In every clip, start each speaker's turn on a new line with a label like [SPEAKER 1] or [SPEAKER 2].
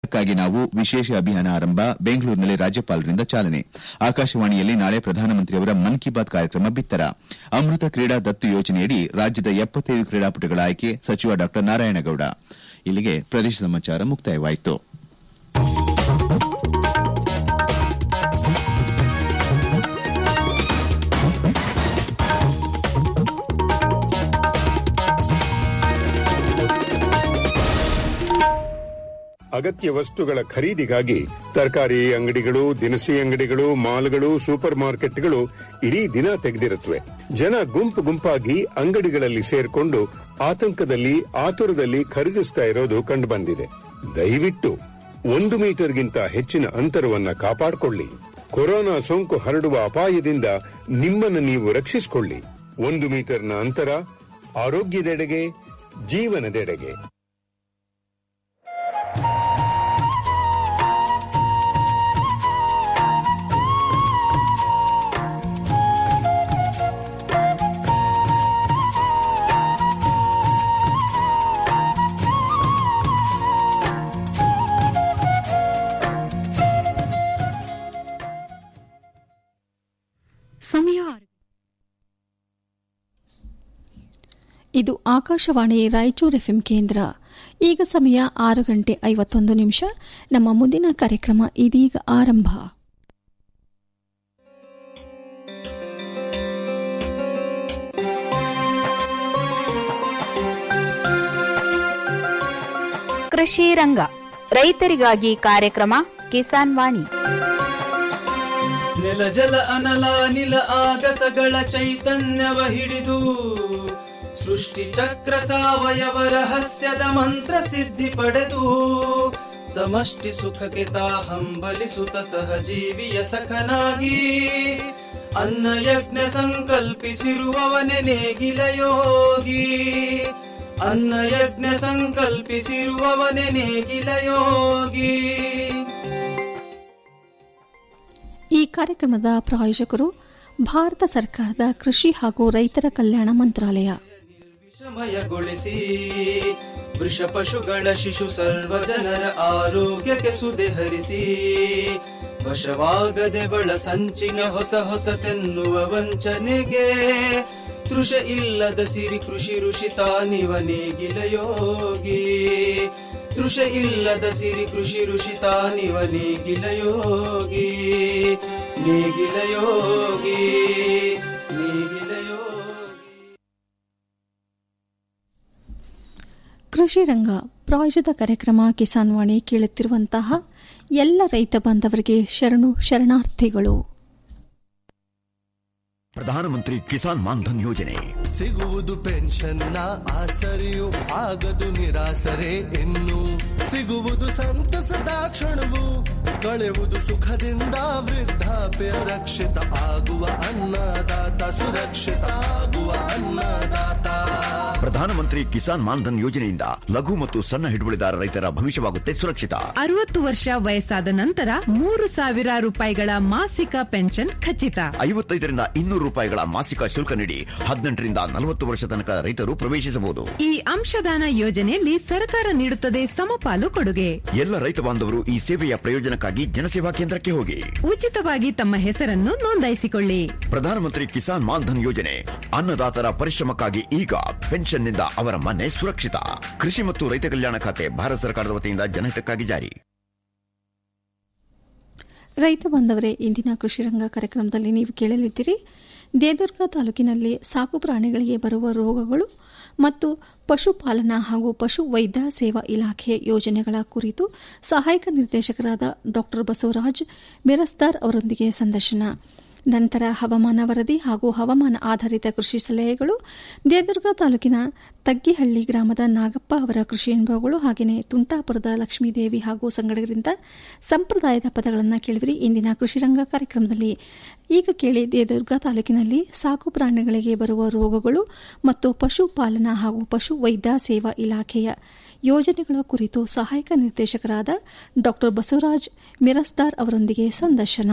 [SPEAKER 1] ಕ್ರೀಡಾಕ್ಕಾಗಿ ನಾವು ವಿಶೇಷ ಅಭಿಯಾನ ಆರಂಭ ಬೆಂಗಳೂರಿನಲ್ಲಿ ರಾಜ್ಯಪಾಲರಿಂದ ಚಾಲನೆ ಆಕಾಶವಾಣಿಯಲ್ಲಿ ನಾಳೆ ಪ್ರಧಾನಮಂತ್ರಿಯವರ ಮನ್ ಕಿ ಬಾತ್ ಕಾರ್ಯಕ್ರಮ ಬಿತ್ತರ ಅಮೃತ ಕ್ರೀಡಾ ದತ್ತು ಯೋಜನೆಯಡಿ ರಾಜ್ಯದ ಎಪ್ಪತ್ತೈದು ಕ್ರೀಡಾಪಟುಗಳ ಆಯ್ಕೆ ಸಚಿವ ಡಾ ನಾರಾಯಣಗೌಡ ಇಲ್ಲಿಗೆ ಪ್ರದೇಶ ಸಮಾಚಾರ ಮುಕ್ತಾಯವಾಯಿತು
[SPEAKER 2] ಅಗತ್ಯ ವಸ್ತುಗಳ ಖರೀದಿಗಾಗಿ ತರಕಾರಿ ಅಂಗಡಿಗಳು ದಿನಸಿ ಅಂಗಡಿಗಳು ಮಾಲ್ಗಳು ಸೂಪರ್ ಮಾರ್ಕೆಟ್ಗಳು ಇಡೀ ದಿನ ತೆಗೆದಿರುತ್ತವೆ ಜನ ಗುಂಪು ಗುಂಪಾಗಿ ಅಂಗಡಿಗಳಲ್ಲಿ ಸೇರ್ಕೊಂಡು ಆತಂಕದಲ್ಲಿ ಆತುರದಲ್ಲಿ ಖರೀದಿಸ್ತಾ ಇರೋದು ಕಂಡುಬಂದಿದೆ ದಯವಿಟ್ಟು ಒಂದು ಮೀಟರ್ಗಿಂತ ಹೆಚ್ಚಿನ ಅಂತರವನ್ನ ಕಾಪಾಡಿಕೊಳ್ಳಿ ಕೊರೋನಾ ಸೋಂಕು ಹರಡುವ ಅಪಾಯದಿಂದ ನಿಮ್ಮನ್ನು ನೀವು ರಕ್ಷಿಸಿಕೊಳ್ಳಿ ಒಂದು ಮೀಟರ್ನ ಅಂತರ ಆರೋಗ್ಯದೆಡೆಗೆ ಜೀವನದೆಡೆಗೆ
[SPEAKER 3] ಸಮಯ ಇದು ಆಕಾಶವಾಣಿ ರಾಯಚೂರು ಎಫ್ಎಂ ಕೇಂದ್ರ ಈಗ ಸಮಯ ಆರು ಗಂಟೆ ಐವತ್ತೊಂದು ನಿಮಿಷ ನಮ್ಮ ಮುಂದಿನ ಕಾರ್ಯಕ್ರಮ ಇದೀಗ ಆರಂಭ
[SPEAKER 4] ಕೃಷಿ ರಂಗ ರೈತರಿಗಾಗಿ ಕಾರ್ಯಕ್ರಮ ಕಿಸಾನ್ ವಾಣಿ
[SPEAKER 5] ನೆಲ ಜಲ ಅನಲ ನಿಲ ಆಗಸಗಳ ಚೈತನ್ಯವ ಹಿಡಿದು ಸೃಷ್ಟಿ ಚಕ್ರ ಸಾವಯವ ರಹಸ್ಯದ ಮಂತ್ರ ಸಿದ್ಧಿ ಪಡೆದು ಸಮಷ್ಟಿ ಸುಖಕ್ಕೆ ತಾ ಹಂಬಲಿಸುತ್ತ ಸಹಜೀವಿಯ ಸಖನಾಗಿ ಅನ್ನ ಯಜ್ಞ ಸಂಕಲ್ಪಿಸಿರುವವನೆ ನೇಗಿಲ ಯೋಗಿ ಅನ್ನ ಯಜ್ಞ ಸಂಕಲ್ಪಿಸಿರುವವನೆ ನೇಗಿಲ ಯೋಗಿ
[SPEAKER 3] ಈ ಕಾರ್ಯಕ್ರಮದ ಪ್ರಾಯೋಜಕರು ಭಾರತ ಸರ್ಕಾರದ ಕೃಷಿ ಹಾಗೂ ರೈತರ ಕಲ್ಯಾಣ ಮಂತ್ರಾಲಯ
[SPEAKER 5] ವಿಷಮಯಗೊಳಿಸಿ ವೃಷ ಪಶುಗಳ ಶಿಶು ಸರ್ವ ಜನರ ಆರೋಗ್ಯಕ್ಕೆ ಸುದೆ ಹರಿಸಿ ವಶವಾಗದೆ ಬಳ ಸಂಚಿನ ಹೊಸ ಹೊಸತೆನ್ನುವ ವಂಚನೆಗೆ ತೃಷ ಇಲ್ಲದ ಸಿರಿ ಕೃಷಿ ಋಷಿ ತಾನಿವ ನೇಗಿಲ ಯೋಗಿ ತೃಷ ಇಲ್ಲದ ಸಿರಿ ಕೃಷಿ ಋಷಿ ತಾನಿವ ನೇಗಿಲ ಯೋಗಿ ನೇಗಿಲ ಯೋಗಿ ನೇಗಿಲ ಯೋಗಿ
[SPEAKER 3] ಕೃಷಿ ರಂಗ ಪ್ರಾಯೋಜಿತ ಕಾರ್ಯಕ್ರಮ ಕಿಸಾನ್ ವಾಣಿ ಕೇಳುತ್ತಿರುವಂತಹ ಎಲ್ಲ ರೈತ ಬಾಂಧವರಿಗೆ ಶರಣು ಶರಣಾರ್ಥಿಗಳು
[SPEAKER 6] ಪ್ರಧಾನಮಂತ್ರಿ ಕಿಸಾನ್ ಮಾನ್ಧನ್ ಯೋಜನೆ
[SPEAKER 7] ಸಿಗುವುದು ಪೆನ್ಷನ್ನ ಆಸರೆಯು ಆಗದು ನಿರಾಸರೆ ಇನ್ನು ಸಿಗುವುದು ಸಂತಸದ ಕ್ಷಣವು ಕಳೆವುದು ಸುಖದಿಂದ ವೃದ್ಧಾಪ್ಯ ರಕ್ಷಿತ ಆಗುವ ಅನ್ನದಾತ ಸುರಕ್ಷಿತ ಆಗುವ ಅನ್ನದಾತ
[SPEAKER 6] ಪ್ರಧಾನಮಂತ್ರಿ ಕಿಸಾನ್ ಮಾನ್ಧನ್ ಯೋಜನೆಯಿಂದ ಲಘು ಮತ್ತು ಸಣ್ಣ ಹಿಡುವಳಿದಾರ ರೈತರ ಭವಿಷ್ಯವಾಗುತ್ತೆ ಸುರಕ್ಷಿತ
[SPEAKER 8] ಅರವತ್ತು ವರ್ಷ ವಯಸ್ಸಾದ ನಂತರ ಮೂರು ಸಾವಿರ ರೂಪಾಯಿಗಳ ಮಾಸಿಕ ಪೆನ್ಷನ್ ಖಚಿತ
[SPEAKER 6] ಐವತ್ತೈದರಿಂದ ಇನ್ನೂರು ರೂಪಾಯಿಗಳ ಮಾಸಿಕ ಶುಲ್ಕ ನೀಡಿ ಹದಿನೆಂಟರಿಂದ ನಲವತ್ತು ವರ್ಷ ತನಕ ರೈತರು ಪ್ರವೇಶಿಸಬಹುದು
[SPEAKER 8] ಈ ಅಂಶದಾನ ಯೋಜನೆಯಲ್ಲಿ ಸರ್ಕಾರ ನೀಡುತ್ತದೆ ಸಮಪಾಲು ಕೊಡುಗೆ
[SPEAKER 6] ಎಲ್ಲ ರೈತ ಬಾಂಧವರು ಈ ಸೇವೆಯ ಪ್ರಯೋಜನಕ್ಕಾಗಿ ಜನಸೇವಾ ಕೇಂದ್ರಕ್ಕೆ ಹೋಗಿ
[SPEAKER 8] ಉಚಿತವಾಗಿ ತಮ್ಮ ಹೆಸರನ್ನು ನೋಂದಾಯಿಸಿಕೊಳ್ಳಿ
[SPEAKER 6] ಪ್ರಧಾನಮಂತ್ರಿ ಕಿಸಾನ್ ಮಾನ್ಧನ್ ಯೋಜನೆ ಅನ್ನದಾತರ ಪರಿಶ್ರಮಕ್ಕಾಗಿ ಈಗ ಪೆನ್ಷನ್ನಿಂದ ಅವರ ಮನೆ ಸುರಕ್ಷಿತ ಕೃಷಿ ಮತ್ತು ರೈತ ಕಲ್ಯಾಣ ಖಾತೆ ಭಾರತ ಸರ್ಕಾರದ ವತಿಯಿಂದ ಜನಹಿತಕ್ಕಾಗಿ ಜಾರಿ
[SPEAKER 3] ರೈತ ಬಾಂಧವರೇ ಇಂದಿನ ಕೃಷಿ ರಂಗ ಕಾರ್ಯಕ್ರಮದಲ್ಲಿ ನೀವು ಕೇಳಲಿದ್ದೀರಿ ದೇದುರ್ಗ ತಾಲೂಕಿನಲ್ಲಿ ಸಾಕು ಪ್ರಾಣಿಗಳಿಗೆ ಬರುವ ರೋಗಗಳು ಮತ್ತು ಪಶುಪಾಲನಾ ಹಾಗೂ ಪಶು ವೈದ್ಯ ಸೇವಾ ಇಲಾಖೆ ಯೋಜನೆಗಳ ಕುರಿತು ಸಹಾಯಕ ನಿರ್ದೇಶಕರಾದ ಡಾ ಬಸವರಾಜ್ ಮಿರಸ್ದಾರ್ ಅವರೊಂದಿಗೆ ಸಂದರ್ಶನ ನಂತರ ಹವಾಮಾನ ವರದಿ ಹಾಗೂ ಹವಾಮಾನ ಆಧಾರಿತ ಕೃಷಿ ಸಲಹೆಗಳು ದೇದುರ್ಗ ತಾಲೂಕಿನ ತಗ್ಗಿಹಳ್ಳಿ ಗ್ರಾಮದ ನಾಗಪ್ಪ ಅವರ ಕೃಷಿ ಅನುಭವಗಳು ಹಾಗೆಯೇ ತುಂಟಾಪುರದ ಲಕ್ಷ್ಮೀದೇವಿ ಹಾಗೂ ಸಂಗಡಗರಿಂದ ಸಂಪ್ರದಾಯದ ಪದಗಳನ್ನು ಕೇಳಿವಿರಿ ಇಂದಿನ ಕೃಷಿರಂಗ ಕಾರ್ಯಕ್ರಮದಲ್ಲಿ ಈಗ ಕೇಳಿ ದೇದುರ್ಗ ತಾಲೂಕಿನಲ್ಲಿ ಸಾಕು ಪ್ರಾಣಿಗಳಿಗೆ ಬರುವ ರೋಗಗಳು ಮತ್ತು ಪಶುಪಾಲನಾ ಹಾಗೂ ಪಶು ವೈದ್ಯ ಸೇವಾ ಇಲಾಖೆಯ ಯೋಜನೆಗಳ ಕುರಿತು ಸಹಾಯಕ ನಿರ್ದೇಶಕರಾದ ಡಾ ಬಸವರಾಜ್ ಮಿರಸ್ದಾರ್ ಅವರೊಂದಿಗೆ ಸಂದರ್ಶನ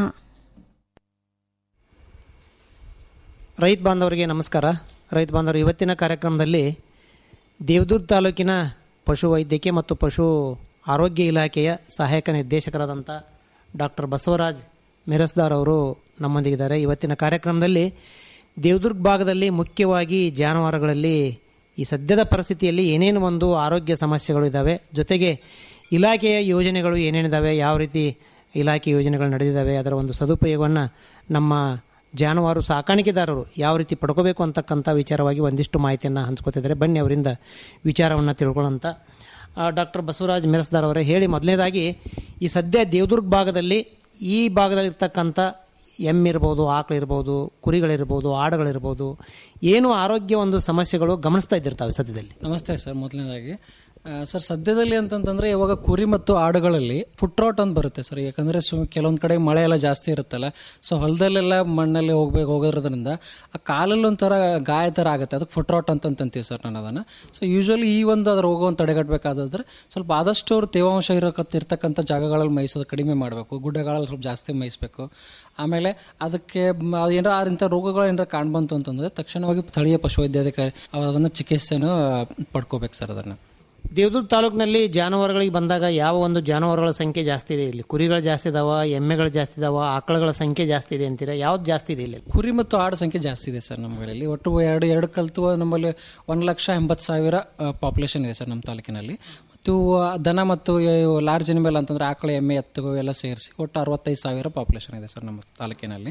[SPEAKER 9] ರೈತ ಬಾಂಧವರಿಗೆ ನಮಸ್ಕಾರ ರೈತ ಬಾಂಧವರು ಇವತ್ತಿನ ಕಾರ್ಯಕ್ರಮದಲ್ಲಿ ದೇವದುರ್ಗ ತಾಲೂಕಿನ ಪಶು ವೈದ್ಯಕೀಯ ಮತ್ತು ಪಶು ಆರೋಗ್ಯ ಇಲಾಖೆಯ ಸಹಾಯಕ ನಿರ್ದೇಶಕರಾದಂಥ ಡಾಕ್ಟರ್ ಬಸವರಾಜ್ ಮಿರಸ್ದಾರ್ ಅವರು ನಮ್ಮೊಂದಿಗಿದ್ದಾರೆ ಇವತ್ತಿನ ಕಾರ್ಯಕ್ರಮದಲ್ಲಿ ದೇವದುರ್ಗ ಭಾಗದಲ್ಲಿ ಮುಖ್ಯವಾಗಿ ಜಾನುವಾರುಗಳಲ್ಲಿ ಈ ಸದ್ಯದ ಪರಿಸ್ಥಿತಿಯಲ್ಲಿ ಏನೇನು ಒಂದು ಆರೋಗ್ಯ ಸಮಸ್ಯೆಗಳು ಇದ್ದಾವೆ ಜೊತೆಗೆ ಇಲಾಖೆಯ ಯೋಜನೆಗಳು ಏನೇನಿದ್ದಾವೆ ಯಾವ ರೀತಿ ಇಲಾಖೆ ಯೋಜನೆಗಳು ನಡೆದಿದ್ದಾವೆ ಅದರ ಒಂದು ಸದುಪಯೋಗವನ್ನು ನಮ್ಮ ಜಾನುವಾರು ಸಾಕಾಣಿಕೆದಾರರು ಯಾವ ರೀತಿ ಪಡ್ಕೋಬೇಕು ಅಂತಕ್ಕಂಥ ವಿಚಾರವಾಗಿ ಒಂದಿಷ್ಟು ಮಾಹಿತಿಯನ್ನು ಹಂಚ್ಕೋತಿದ್ದಾರೆ ಬನ್ನಿ ಅವರಿಂದ ವಿಚಾರವನ್ನು ತಿಳ್ಕೊಳ್ಳೋಂಥ ಡಾಕ್ಟರ್ ಬಸವರಾಜ್ ಮಿರಸ್ದಾರ್ ಅವರೇ ಹೇಳಿ ಮೊದಲನೇದಾಗಿ ಈ ಸದ್ಯ ದೇವದುರ್ಗ ಭಾಗದಲ್ಲಿ ಈ ಭಾಗದಲ್ಲಿರ್ತಕ್ಕಂಥ ಎಮ್ಮಿರ್ಬೋದು ಆಕಳಿರ್ಬೋದು ಕುರಿಗಳಿರ್ಬೋದು ಆಡುಗಳಿರ್ಬೋದು ಏನು ಆರೋಗ್ಯ ಒಂದು ಸಮಸ್ಯೆಗಳು ಗಮನಿಸ್ತಾ ಇದ್ದಿರ್ತಾವೆ ಸದ್ಯದಲ್ಲಿ
[SPEAKER 10] ನಮಸ್ತೆ ಸರ್ ಮೊದಲನೇದಾಗಿ ಆ, ಸರ್ ಸದ್ಯದಲ್ಲಿ ಅಂತಂತಂದ್ರೆ ಇವಾಗ ಕುರಿ ಮತ್ತು ಆಡುಗಳಲ್ಲಿ ಫುಟ್ರೋಟ್ ಅಂತ ಬರುತ್ತೆ ಸರ್ ಯಾಕಂದ್ರೆ ಸು ಕೆಲವೊಂದ್ ಕಡೆ ಮಳೆ ಎಲ್ಲ ಜಾಸ್ತಿ ಇರುತ್ತಲ್ಲ ಸೊ ಹೊಲದಲ್ಲೆಲ್ಲ ಮಣ್ಣಲ್ಲಿ ಹೋಗ್ಬೇಕು ಹೋಗೋದ್ರಿಂದ ಆ ಕಾಲಲ್ಲಿ ಒಂಥರ ಗಾಯ ಥರ ಆಗುತ್ತೆ ಅದಕ್ಕೆ ಫುಟ್ರೋಟ್ ಅಂತ ಅಂತೀವಿ ಸರ್ ನಾನು ಅದನ್ನು ಸೊ ಯೂಶಲಿ ಈ ಒಂದು ಅದ್ರ ರೋಗವನ್ನು ತಡೆಗಟ್ಟಬೇಕಾದ್ರೆ ಸ್ವಲ್ಪ ಆದಷ್ಟು ಅವ್ರು ತೇವಾಂಶ ಇರಕತ್ ಇರ್ತಕ್ಕಂಥ ಜಾಗಗಳಲ್ಲಿ ಮೇಯಿಸೋದು ಕಡಿಮೆ ಮಾಡಬೇಕು ಗುಡ್ಡಗಳಲ್ಲಿ ಸ್ವಲ್ಪ ಜಾಸ್ತಿ ಮೇಯಿಸಬೇಕು ಆಮೇಲೆ ಅದಕ್ಕೆ ಮ- ಏನಾರ ಆ ಇಂಥ ರೋಗಗಳು ಏನಾರ ಕಾಣ್ಬಂತು ಅಂತಂದ್ರೆ ತಕ್ಷಣವಾಗಿ ಸ್ಥಳೀಯ ಪಶುವೈದ್ಯಾಧಿಕಾರಿ ಅದನ್ನು ಚಿಕಿತ್ಸೆನೂ ಪಡ್ಕೋಬೇಕು ಸರ್ ಅದನ್ನು
[SPEAKER 9] ದೇವದುರ್ಗ ತಾಲೂಕಿನಲ್ಲಿ ಜಾನುವಾರುಗಳಿಗೆ ಬಂದಾಗ ಯಾವ ಒಂದು ಜಾನುವಾರುಗಳ ಸಂಖ್ಯೆ ಜಾಸ್ತಿ ಇದೆ ಇಲ್ಲಿ ಕುರಿಗಳು ಜಾಸ್ತಿ ಇದಾವ ಎಮ್ಮೆಗಳು ಜಾಸ್ತಿ ಇದಾವ ಆಕಳುಗಳ ಸಂಖ್ಯೆ ಜಾಸ್ತಿ ಇದೆ ಅಂತೀರಾ ಯಾವ್ದು ಜಾಸ್ತಿ ಇದೆ ಇಲ್ಲಿ
[SPEAKER 10] ಕುರಿ ಮತ್ತು ಆಡು ಸಂಖ್ಯೆ ಜಾಸ್ತಿ ಇದೆ ಸರ್ ನಮ್ಮಲ್ಲಿ ಒಟ್ಟು ಎರಡು ಎರಡು ಕಲ್ತು ನಮ್ಮಲ್ಲಿ ಒಂದು ಲಕ್ಷ ಎಂಬತ್ತು ಸಾವಿರ ಪಾಪ್ಯುಲೇಷನ್ ಇದೆ ಸರ್ ನಮ್ಮ ತಾಲೂಕಿನಲ್ಲಿ ಮತ್ತು ಆ, ದನ ಮತ್ತು ಲಾರ್ಜ್ ಎನಿಮಲ್ ಅಂತಂದ್ರೆ ಆಕಳ ಎಮ್ಮೆ ಎತ್ತು ಎಲ್ಲ ಸೇರಿಸಿ ಒಟ್ಟು ಅರವತ್ತೈದು ಸಾವಿರ ಪಾಪ್ಯುಲೇಷನ್ ಇದೆ ಸರ್ ನಮ್ಮ ತಾಲೂಕಿನಲ್ಲಿ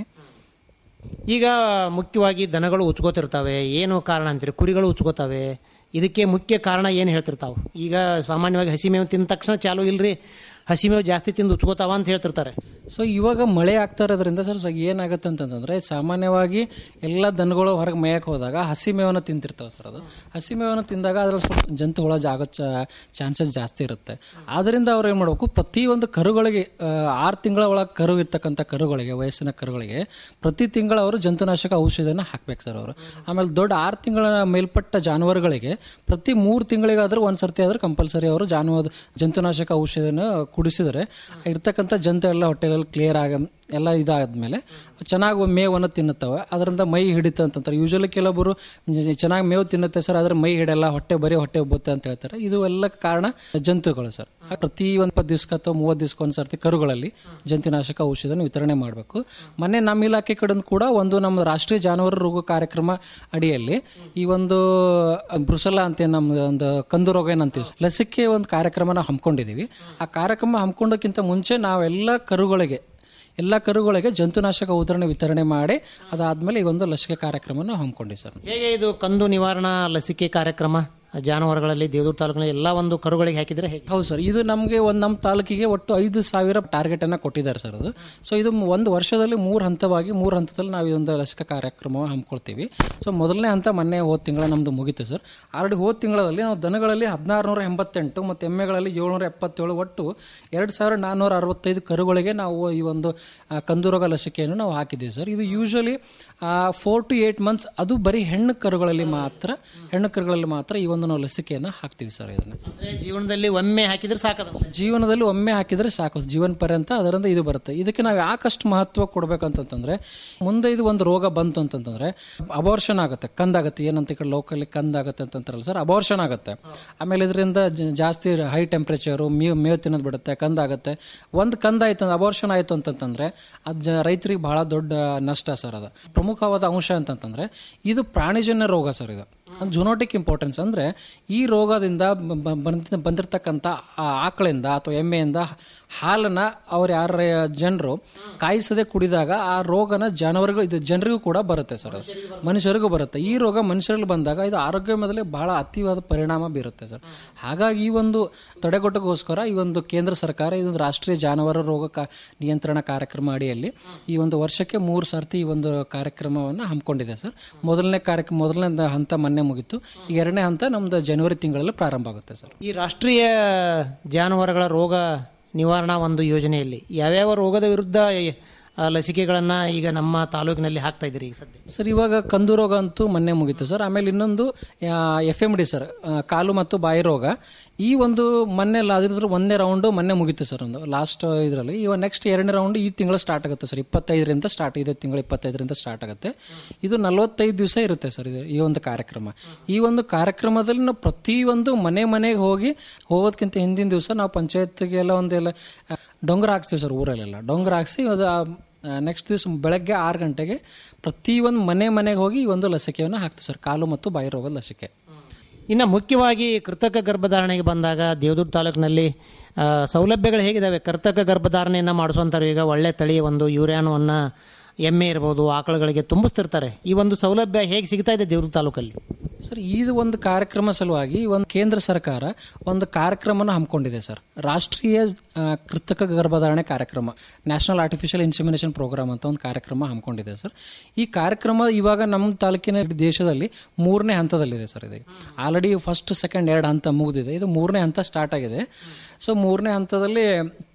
[SPEAKER 9] ಈಗ ಮುಖ್ಯವಾಗಿ ದನಗಳು ಉಚ್ಕೋತಿರ್ತವೆ ಏನು ಕಾರಣ ಅಂತೀರಿ ಕುರಿಗಳು ಉಚ್ಕೋತವೆ ಇದಕ್ಕೆ ಮುಖ್ಯ ಕಾರಣ ಏನು ಹೇಳ್ತಿರ್ತಾವೆ ಈಗ ಸಾಮಾನ್ಯವಾಗಿ ಹಸಿ ಮೇವು ತಿಂದ ತಕ್ಷಣ ಚಾಲು ಇಲ್ರಿ ಹಸಿ ಮೇವು ಜಾಸ್ತಿ ತಿಂದು ಉಚ್ಕೋತಾವ ಅಂತ ಹೇಳ್ತಿರ್ತಾರೆ
[SPEAKER 10] ಸೊ ಇವಾಗ ಮಳೆ ಆಗ್ತಾ ಇರೋದ್ರಿಂದ ಸರ್ ಸ- ಏನಾಗುತ್ತೆ ಅಂತಂದ್ರೆ ಸಾಮಾನ್ಯವಾಗಿ ಎಲ್ಲ ದನಗಳು ಹೊರಗೆ ಮೇಯಕ್ಕೆ ಹೋದಾಗ ಹಸಿ ಮೇವನ್ನು ತಿಂತಿರ್ತಾವೆ ಸರ್ ಅದು ಹಸಿ ಮೇವನ್ನು ತಿಂದಾಗ ಅದ್ರಲ್ಲಿ ಸ್ವಲ್ಪ ಜಂತು ಹುಳ ಆಗೋ ಚಾನ್ಸಸ್ ಜಾಸ್ತಿ ಇರುತ್ತೆ ಆದ್ರಿಂದ ಅವ್ರು ಏನು ಮಾಡಬೇಕು ಪ್ರತಿಯೊಂದು ಕರುಗಳಿಗೆ ಆರು ತಿಂಗಳ ಒಳಗೆ ಕರು ಇರ್ತಕ್ಕಂಥ ಕರುಗಳಿಗೆ ವಯಸ್ಸಿನ ಕರುಗಳಿಗೆ ಪ್ರತಿ ತಿಂಗಳು ಅವರು ಜಂತುನಾಶಕ ಔಷಧಿನ ಹಾಕ್ಬೇಕು ಸರ್ ಅವರು ಆಮೇಲೆ ದೊಡ್ಡ ಆರು ತಿಂಗಳ ಮೇಲ್ಪಟ್ಟ ಜಾನುವಾರುಗಳಿಗೆ ಪ್ರತಿ ಮೂರು ತಿಂಗಳಿಗಾದ್ರೂ ಒಂದ್ ಸರ್ತಿ ಆದ್ರೂ ಕಂಪಲ್ಸರಿ ಅವರು ಜಾನುವಾರು ಜಂತುನಾಶಕ ಔಷಧಿನ ಕುಡಿಸಿದರೆ ಇರ್ತಕ್ಕಂಥ ಜಂತು ಎಲ್ಲ ಹೊಟ್ಟೆಯಲ್ಲಿ ಕ್ಲಿಯರ್ ಆಗ ಎಲ್ಲ ಇದಾದ್ಮೇಲೆ ಚೆನ್ನಾಗಿ ಮೇವನ್ನು ತಿನ್ನುತ್ತವೆ ಅದರಿಂದ ಮೈ ಹಿಡಿತ ಅಂತಂತಾರೆ ಯೂಶಲಿ ಕೆಲವೊಬ್ಬರು ಚೆನ್ನಾಗಿ ಮೇವು ತಿನ್ನುತ್ತೆ ಸರ್ ಆದ್ರೆ ಮೈ ಹಿಡಲ್ಲ ಹೊಟ್ಟೆ ಬರೀ ಹೊಟ್ಟೆ ಉಬ್ಬುತ್ತೆ ಅಂತ ಹೇಳ್ತಾರೆ ಇದು ಎಲ್ಲ ಕಾರಣ ಜಂತುಗಳು ಸರ್ ಪ್ರತಿ ಒಂದು ಇಪ್ಪತ್ತು ದಿವ್ಸಕ್ಕೆ ಅಥವಾ ಮೂವತ್ತು ದಿವ್ಸಕ್ಕೆ ಒಂದು ಸರ್ತಿ ಕರುಗಳಲ್ಲಿ ಜಂತುನಾಶಕ ಔಷಧಿನ ವಿತರಣೆ ಮಾಡಬೇಕು ಮೊನ್ನೆ ನಮ್ಮ ಇಲಾಖೆ ಕಡೆಯಿಂದ ಕೂಡ ಒಂದು ನಮ್ಮ ರಾಷ್ಟ್ರೀಯ ಜಾನುವಾರು ರೋಗ ಕಾರ್ಯಕ್ರಮ ಅಡಿಯಲ್ಲಿ ಈ ಒಂದು ಬ್ರುಸಲ ಅಂತ ನಮ್ಮ ಒಂದು ಕಂದು ರೋಗ ಏನಂತೀವಿ ಲಸಿಕೆ ಒಂದು ಕಾರ್ಯಕ್ರಮನ ಹಮ್ಮಿಕೊಂಡಿದೀವಿ ಆ ಕಾರ್ಯಕ್ರಮ ಹಮ್ಮಿಕೊಂಡಕ್ಕಿಂತ ಮುಂಚೆ ನಾವೆಲ್ಲ ಕರುಗಳಿಗೆ ಎಲ್ಲ ಕರುಗಳಿಗೆ ಜಂತುನಾಶಕ ಉದಾಹರಣೆ ವಿತರಣೆ ಮಾಡಿ ಅದಾದ್ಮೇಲೆ ಈ ಒಂದು ಲಸಿಕೆ ಕಾರ್ಯಕ್ರಮನ ಹಮ್ಮಿಕೊಂಡಿವಿ ಸರ್
[SPEAKER 9] ಹೇಗೆ ಇದು ಕಂದು ನಿವಾರಣಾ ಲಸಿಕೆ ಕಾರ್ಯಕ್ರಮ ಜಾನುವಾರುಗಳಲ್ಲಿ ದೇವದುರ್ಗ ತಾಲೂಕಿನಲ್ಲಿ ಎಲ್ಲ ಒಂದು ಕರುಗಳಿಗೆ ಹಾಕಿದ್ರೆ ಹೇಗೆ
[SPEAKER 10] ಹೌದು ಸರ್ ಇದು ನಮಗೆ ಒಂದು ನಮ್ಮ ತಾಲೂಕಿಗೆ ಒಟ್ಟು ಐದು ಸಾವಿರ ಟಾರ್ಗೆಟ್ ಅನ್ನ ಕೊಟ್ಟಿದ್ದಾರೆ ಸರ್ ಅದು ಸೊ ಇದು ಒಂದು ವರ್ಷದಲ್ಲಿ ಮೂರು ಹಂತವಾಗಿ ಮೂರು ಹಂತದಲ್ಲಿ ನಾವು ಇದೊಂದು ಲಸಿಕಾ ಕಾರ್ಯಕ್ರಮ ಹಮ್ಮಿಕೊಳ್ತೀವಿ ಸೊ ಮೊದಲನೇ ಹಂತ ಮೊನ್ನೆ ಹೋದ ತಿಂಗಳ ನಮ್ದು ಮುಗೀತು ಸರ್ ಆಲ್ರೆಡಿ ಹೋದ ತಿಂಗಳಲ್ಲಿ ನಾವು ದನಗಳಲ್ಲಿ ಹದಿನಾರು ನೂರ ಎಂಬತ್ತೆಂಟು ಮತ್ತು ಎಮ್ಮೆಗಳಲ್ಲಿ ಏಳ್ನೂರ ಎಪ್ಪತ್ತೇಳು ಒಟ್ಟು ಎರಡು ಸಾವಿರ ನಾನ್ನೂರ ಅರವತ್ತೈದು ಕರುಗಳಿಗೆ ನಾವು ಈ ಒಂದು ಆ, ಕಂದು ರೋಗ ಲಸಿಕೆಯನ್ನು ನಾವು ಹಾಕಿದ್ದೀವಿ ಸರ್ ಇದು usually four to eight months ಅದು ಬರೀ ಹೆಣ್ಣು ಕರುಗಳಲ್ಲಿ ಮಾತ್ರ ಹೆಣ್ಣು ಕರುಗಳಲ್ಲಿ ಮಾತ್ರ ಈ ಒಂದು ನಾವು ಲಸಿಕೆಯನ್ನು ಹಾಕ್ತೀವಿ ಸರ್ ಇದನ್ನ
[SPEAKER 9] ಅಂದ್ರೆ ಜೀವನದಲ್ಲಿ ಒಮ್ಮೆ ಹಾಕಿದ್ರೆ ಸಾಕದ
[SPEAKER 10] ಜೀವನದಲ್ಲಿ ಒಮ್ಮೆ ಹಾಕಿದ್ರೆ ಸಾಕು ಜೀವನ ಪರ್ಯಂತ ಅದರಿಂದ ಇದು ಬರುತ್ತೆ ಇದಕ್ಕೆ ನಾವು ಯಾಕಷ್ಟು ಮಹತ್ವ ಕೊಡ್ಬೇಕಂತಂದ್ರೆ ಮುಂದೆ ಇದು ಒಂದು ರೋಗ ಬಂತು ಅಂತಂತಂದ್ರೆ ಅಬಾರ್ಷನ್ ಆಗುತ್ತೆ ಕಂದಾಗುತ್ತೆ ಏನಂತ ಈ ಕಡೆ ಲೋಕಲ್ಲಿ ಕಂದಾಗುತ್ತೆ ಅಂತಂತಾರಲ್ಲ ಸರ್ ಅಬಾರ್ಷನ್ ಆಗುತ್ತೆ ಆಮೇಲೆ ಇದರಿಂದ ಜಾಸ್ತಿ ಹೈ ಟೆಂಪರೇಚರು ಮೇವು ಮೇವು ತಿನ್ನೋದು ಬಿಡುತ್ತೆ ಕಂದಾಗುತ್ತೆ ಒಂದು ಕಂದಾಯ್ತು ಅಬಾರ್ಷನ್ ಆಯ್ತು ಅಂತಂತಂದ್ರೆ ಅದು ಜ- ರೈತರಿಗೆ ಬಹಳ ದೊಡ್ಡ ನಷ್ಟ ಸರ್ ಅದು ಪ್ರಮುಖವಾದ ಅಂಶ ಅಂತಂತಂದ್ರೆ ಇದು ಪ್ರಾಣಿಜನ್ಯ ರೋಗ ಸರ್ ಇದು ಜುನೋಟಿಕ್ ಇಂಪಾರ್ಟೆನ್ಸ್ ಅಂದ್ರೆ ಈ ರೋಗದಿಂದ ಬ- ಬ- ಬಂದ- ಬಂದಿರತಕ್ಕಂಥ ಆ ಆಕಳಿಂದ ಅಥವಾ ಎಮ್ಮೆಯಿಂದ ಹಾಲನ್ನ ಅವ್ರ ಯಾರ ಜನರು ಕಾಯಿಸದೆ ಕುಡಿದಾಗ ಆ ರೋಗನ ಜಾನುವಾರುಗಳು ಇದು ಜನರಿಗೂ ಕೂಡ ಬರುತ್ತೆ ಸರ್ ಅದು. ಮನುಷ್ಯರಿಗೂ ಬರುತ್ತೆ ಈ ರೋಗ ಮನುಷ್ಯರಲ್ಲಿ ಬಂದಾಗ ಇದು ಆರೋಗ್ಯ ಮೇಲೆ ಬಹಳ ಅತಿವಾದ ಪರಿಣಾಮ ಬೀರುತ್ತೆ ಸರ್ ಹಾಗಾಗಿ ಈ ಒಂದು ತಡೆಗಟ್ಟಗೋಸ್ಕರ ಈ ಒಂದು ಕೇಂದ್ರ ಸರ್ಕಾರ ಇದೊಂದು ರಾಷ್ಟ್ರೀಯ ಜಾನುವಾರು ರೋಗ ಕಾ- ನಿಯಂತ್ರಣ ಕಾರ್ಯಕ್ರಮ ಅಡಿಯಲ್ಲಿ ಈ ಒಂದು ವರ್ಷಕ್ಕೆ ಮೂರು ಸರ್ತಿ ಈ ಒಂದು ಕಾರ್ಯಕ್ರಮವನ್ನು ಹಮ್ಮಿಕೊಂಡಿದೆ ಸರ್ ಮೊದಲನೇ ಕಾರ್ಯಕ್ರಮ ಮೊದಲನೇ ಹಂತ ಮೊನ್ನೆ ಮುಗಿತು ಈಗ ಎರಡನೇ ಹಂತ ನಮ್ದು ಜನವರಿ ತಿಂಗಳಲ್ಲಿ ಪ್ರಾರಂಭ ಆಗುತ್ತೆ ಸರ್
[SPEAKER 9] ಈ ರಾಷ್ಟ್ರೀಯ ಜಾನುವಾರುಗಳ ರೋಗ ನಿವಾರಣಾ ಒಂದು ಯೋಜನೆಯಲ್ಲಿ ಯಾವ್ಯಾವ ರೋಗದ ವಿರುದ್ಧ ಲಸಿಕೆಗಳನ್ನು ಈಗ ನಮ್ಮ ತಾಲೂಕಿನಲ್ಲಿ ಹಾಕ್ತಾ ಇದ್ದೀರಿ ಈಗ ಸದ್ಯ
[SPEAKER 10] ಸರ್ ಇವಾಗ ಕಂದು ರೋಗ ಅಂತೂ ಮೊನ್ನೆ ಮುಗೀತು ಸರ್ ಆಮೇಲೆ ಇನ್ನೊಂದು ಎಫ್ ಎಮ್ ಡಿ ಸರ್ ಆ, ಕಾಲು ಮತ್ತು ಬಾಯಿ ರೋಗ ಈ ಒಂದು ಮೊನ್ನೆ ಅದ್ರ ಒಂದನೇ ರೌಂಡು ಮೊನ್ನೆ ಮುಗೀತು ಸರ್ ಒಂದು ಲಾಸ್ಟ್ ಇದರಲ್ಲಿ ಇವಾಗ ನೆಕ್ಸ್ಟ್ ಎರಡನೇ ರೌಂಡ್ ಈ ತಿಂಗಳು ಸ್ಟಾರ್ಟ್ ಆಗುತ್ತೆ ಸರ್ ಇಪ್ಪತ್ತೈದರಿಂದ ಸ್ಟಾರ್ಟ್ ಇದೆ ತಿಂಗಳು ಇಪ್ಪತ್ತೈದರಿಂದ ಸ್ಟಾರ್ಟ್ ಆಗುತ್ತೆ ಇದು ನಲವತ್ತೈದು ದಿವಸ ಇರುತ್ತೆ ಸರ್ ಇದು ಈ ಒಂದು ಕಾರ್ಯಕ್ರಮ ಈ ಒಂದು ಕಾರ್ಯಕ್ರಮದಲ್ಲಿ ನಾವು ಪ್ರತಿಯೊಂದು ಮನೆ ಮನೆಗೆ ಹೋಗಿ ಹೋಗೋದಕ್ಕಿಂತ ಹಿಂದಿನ ದಿವಸ ನಾವು ಪಂಚಾಯತ್ಗೆಲ್ಲ ಒಂದೆಲ್ಲ ಆ, ಡೊಂಗರ ಹಾಕ್ಸ್ತೀವಿ ಸರ್ ಊರಲ್ಲೆಲ್ಲ ಡೊಂಗರ ಹಾಕ್ಸಿ ಅದು ನೆಕ್ಸ್ಟ್ ದಿವಸ ಬೆಳಗ್ಗೆ ಆರು ಗಂಟೆಗೆ ಪ್ರತಿಯೊಂದು ಮನೆ ಮನೆಗೆ ಹೋಗಿ ಈ ಒಂದು ಲಸಿಕೆಯನ್ನು ಹಾಕ್ತೀವಿ ಸರ್ ಕಾಲು ಮತ್ತು ಬಾಯಿ ರೋಗದ ಲಸಿಕೆ
[SPEAKER 9] ಇನ್ನು ಮುಖ್ಯವಾಗಿ ಕೃತಕ ಗರ್ಭಧಾರಣೆಗೆ ಬಂದಾಗ ದೇವದುರ್ಗ ತಾಲೂಕಿನಲ್ಲಿ ಆ, ಸೌಲಭ್ಯಗಳು ಹೇಗಿದ್ದಾವೆ ಕೃತಕ ಗರ್ಭಧಾರಣೆಯನ್ನು ಮಾಡಿಸುವಂಥವ್ರು ಈಗ ಒಳ್ಳೆ ತಳಿಯ ಒಂದು ಯೂರಿಯಾನವನ್ನು ಎಮ್ಮೆ ಇರ್ಬೋದು ಆಕಳುಗಳಿಗೆ ತುಂಬಿಸ್ತಿರ್ತಾರೆ ಈ ಒಂದು ಸೌಲಭ್ಯ ಹೇಗೆ ಸಿಗ್ತಾ ಇದೆ ದೇವದುರ್ಗ ತಾಲೂಕಲ್ಲಿ
[SPEAKER 10] ಸರ್ ಇದು ಒಂದು ಕಾರ್ಯಕ್ರಮ ಸಲುವಾಗಿ ಒಂದು ಕೇಂದ್ರ ಸರ್ಕಾರ ಒಂದು ಕಾರ್ಯಕ್ರಮನ ಹಮ್ಮಿಕೊಂಡಿದೆ ಸರ್ ರಾಷ್ಟ್ರೀಯ ಆ, ಕೃತಕ ಗರ್ಭಧಾರಣೆ ಕಾರ್ಯಕ್ರಮ ನ್ಯಾಷನಲ್ ಆರ್ಟಿಫಿಷಿಯಲ್ ಇನ್ಸಿಮಿನೇಷನ್ ಪ್ರೋಗ್ರಾಮ್ ಅಂತ ಒಂದು ಕಾರ್ಯಕ್ರಮ ಹಮ್ಮಿಕೊಂಡಿದೆ ಸರ್ ಈ ಕಾರ್ಯಕ್ರಮ ಇವಾಗ ನಮ್ಮ ತಾಲೂಕಿನ ಇಡೀ ದೇಶದಲ್ಲಿ ಮೂರನೇ ಹಂತದಲ್ಲಿದೆ ಸರ್ ಇದು ಆಲ್ರೆಡಿ ಫಸ್ಟ್ ಸೆಕೆಂಡ್ ಎರಡು ಹಂತ ಮುಗಿದಿದೆ ಇದು ಮೂರನೇ ಹಂತ ಸ್ಟಾರ್ಟ್ ಆಗಿದೆ ಸೊ ಮೂರನೇ ಹಂತದಲ್ಲಿ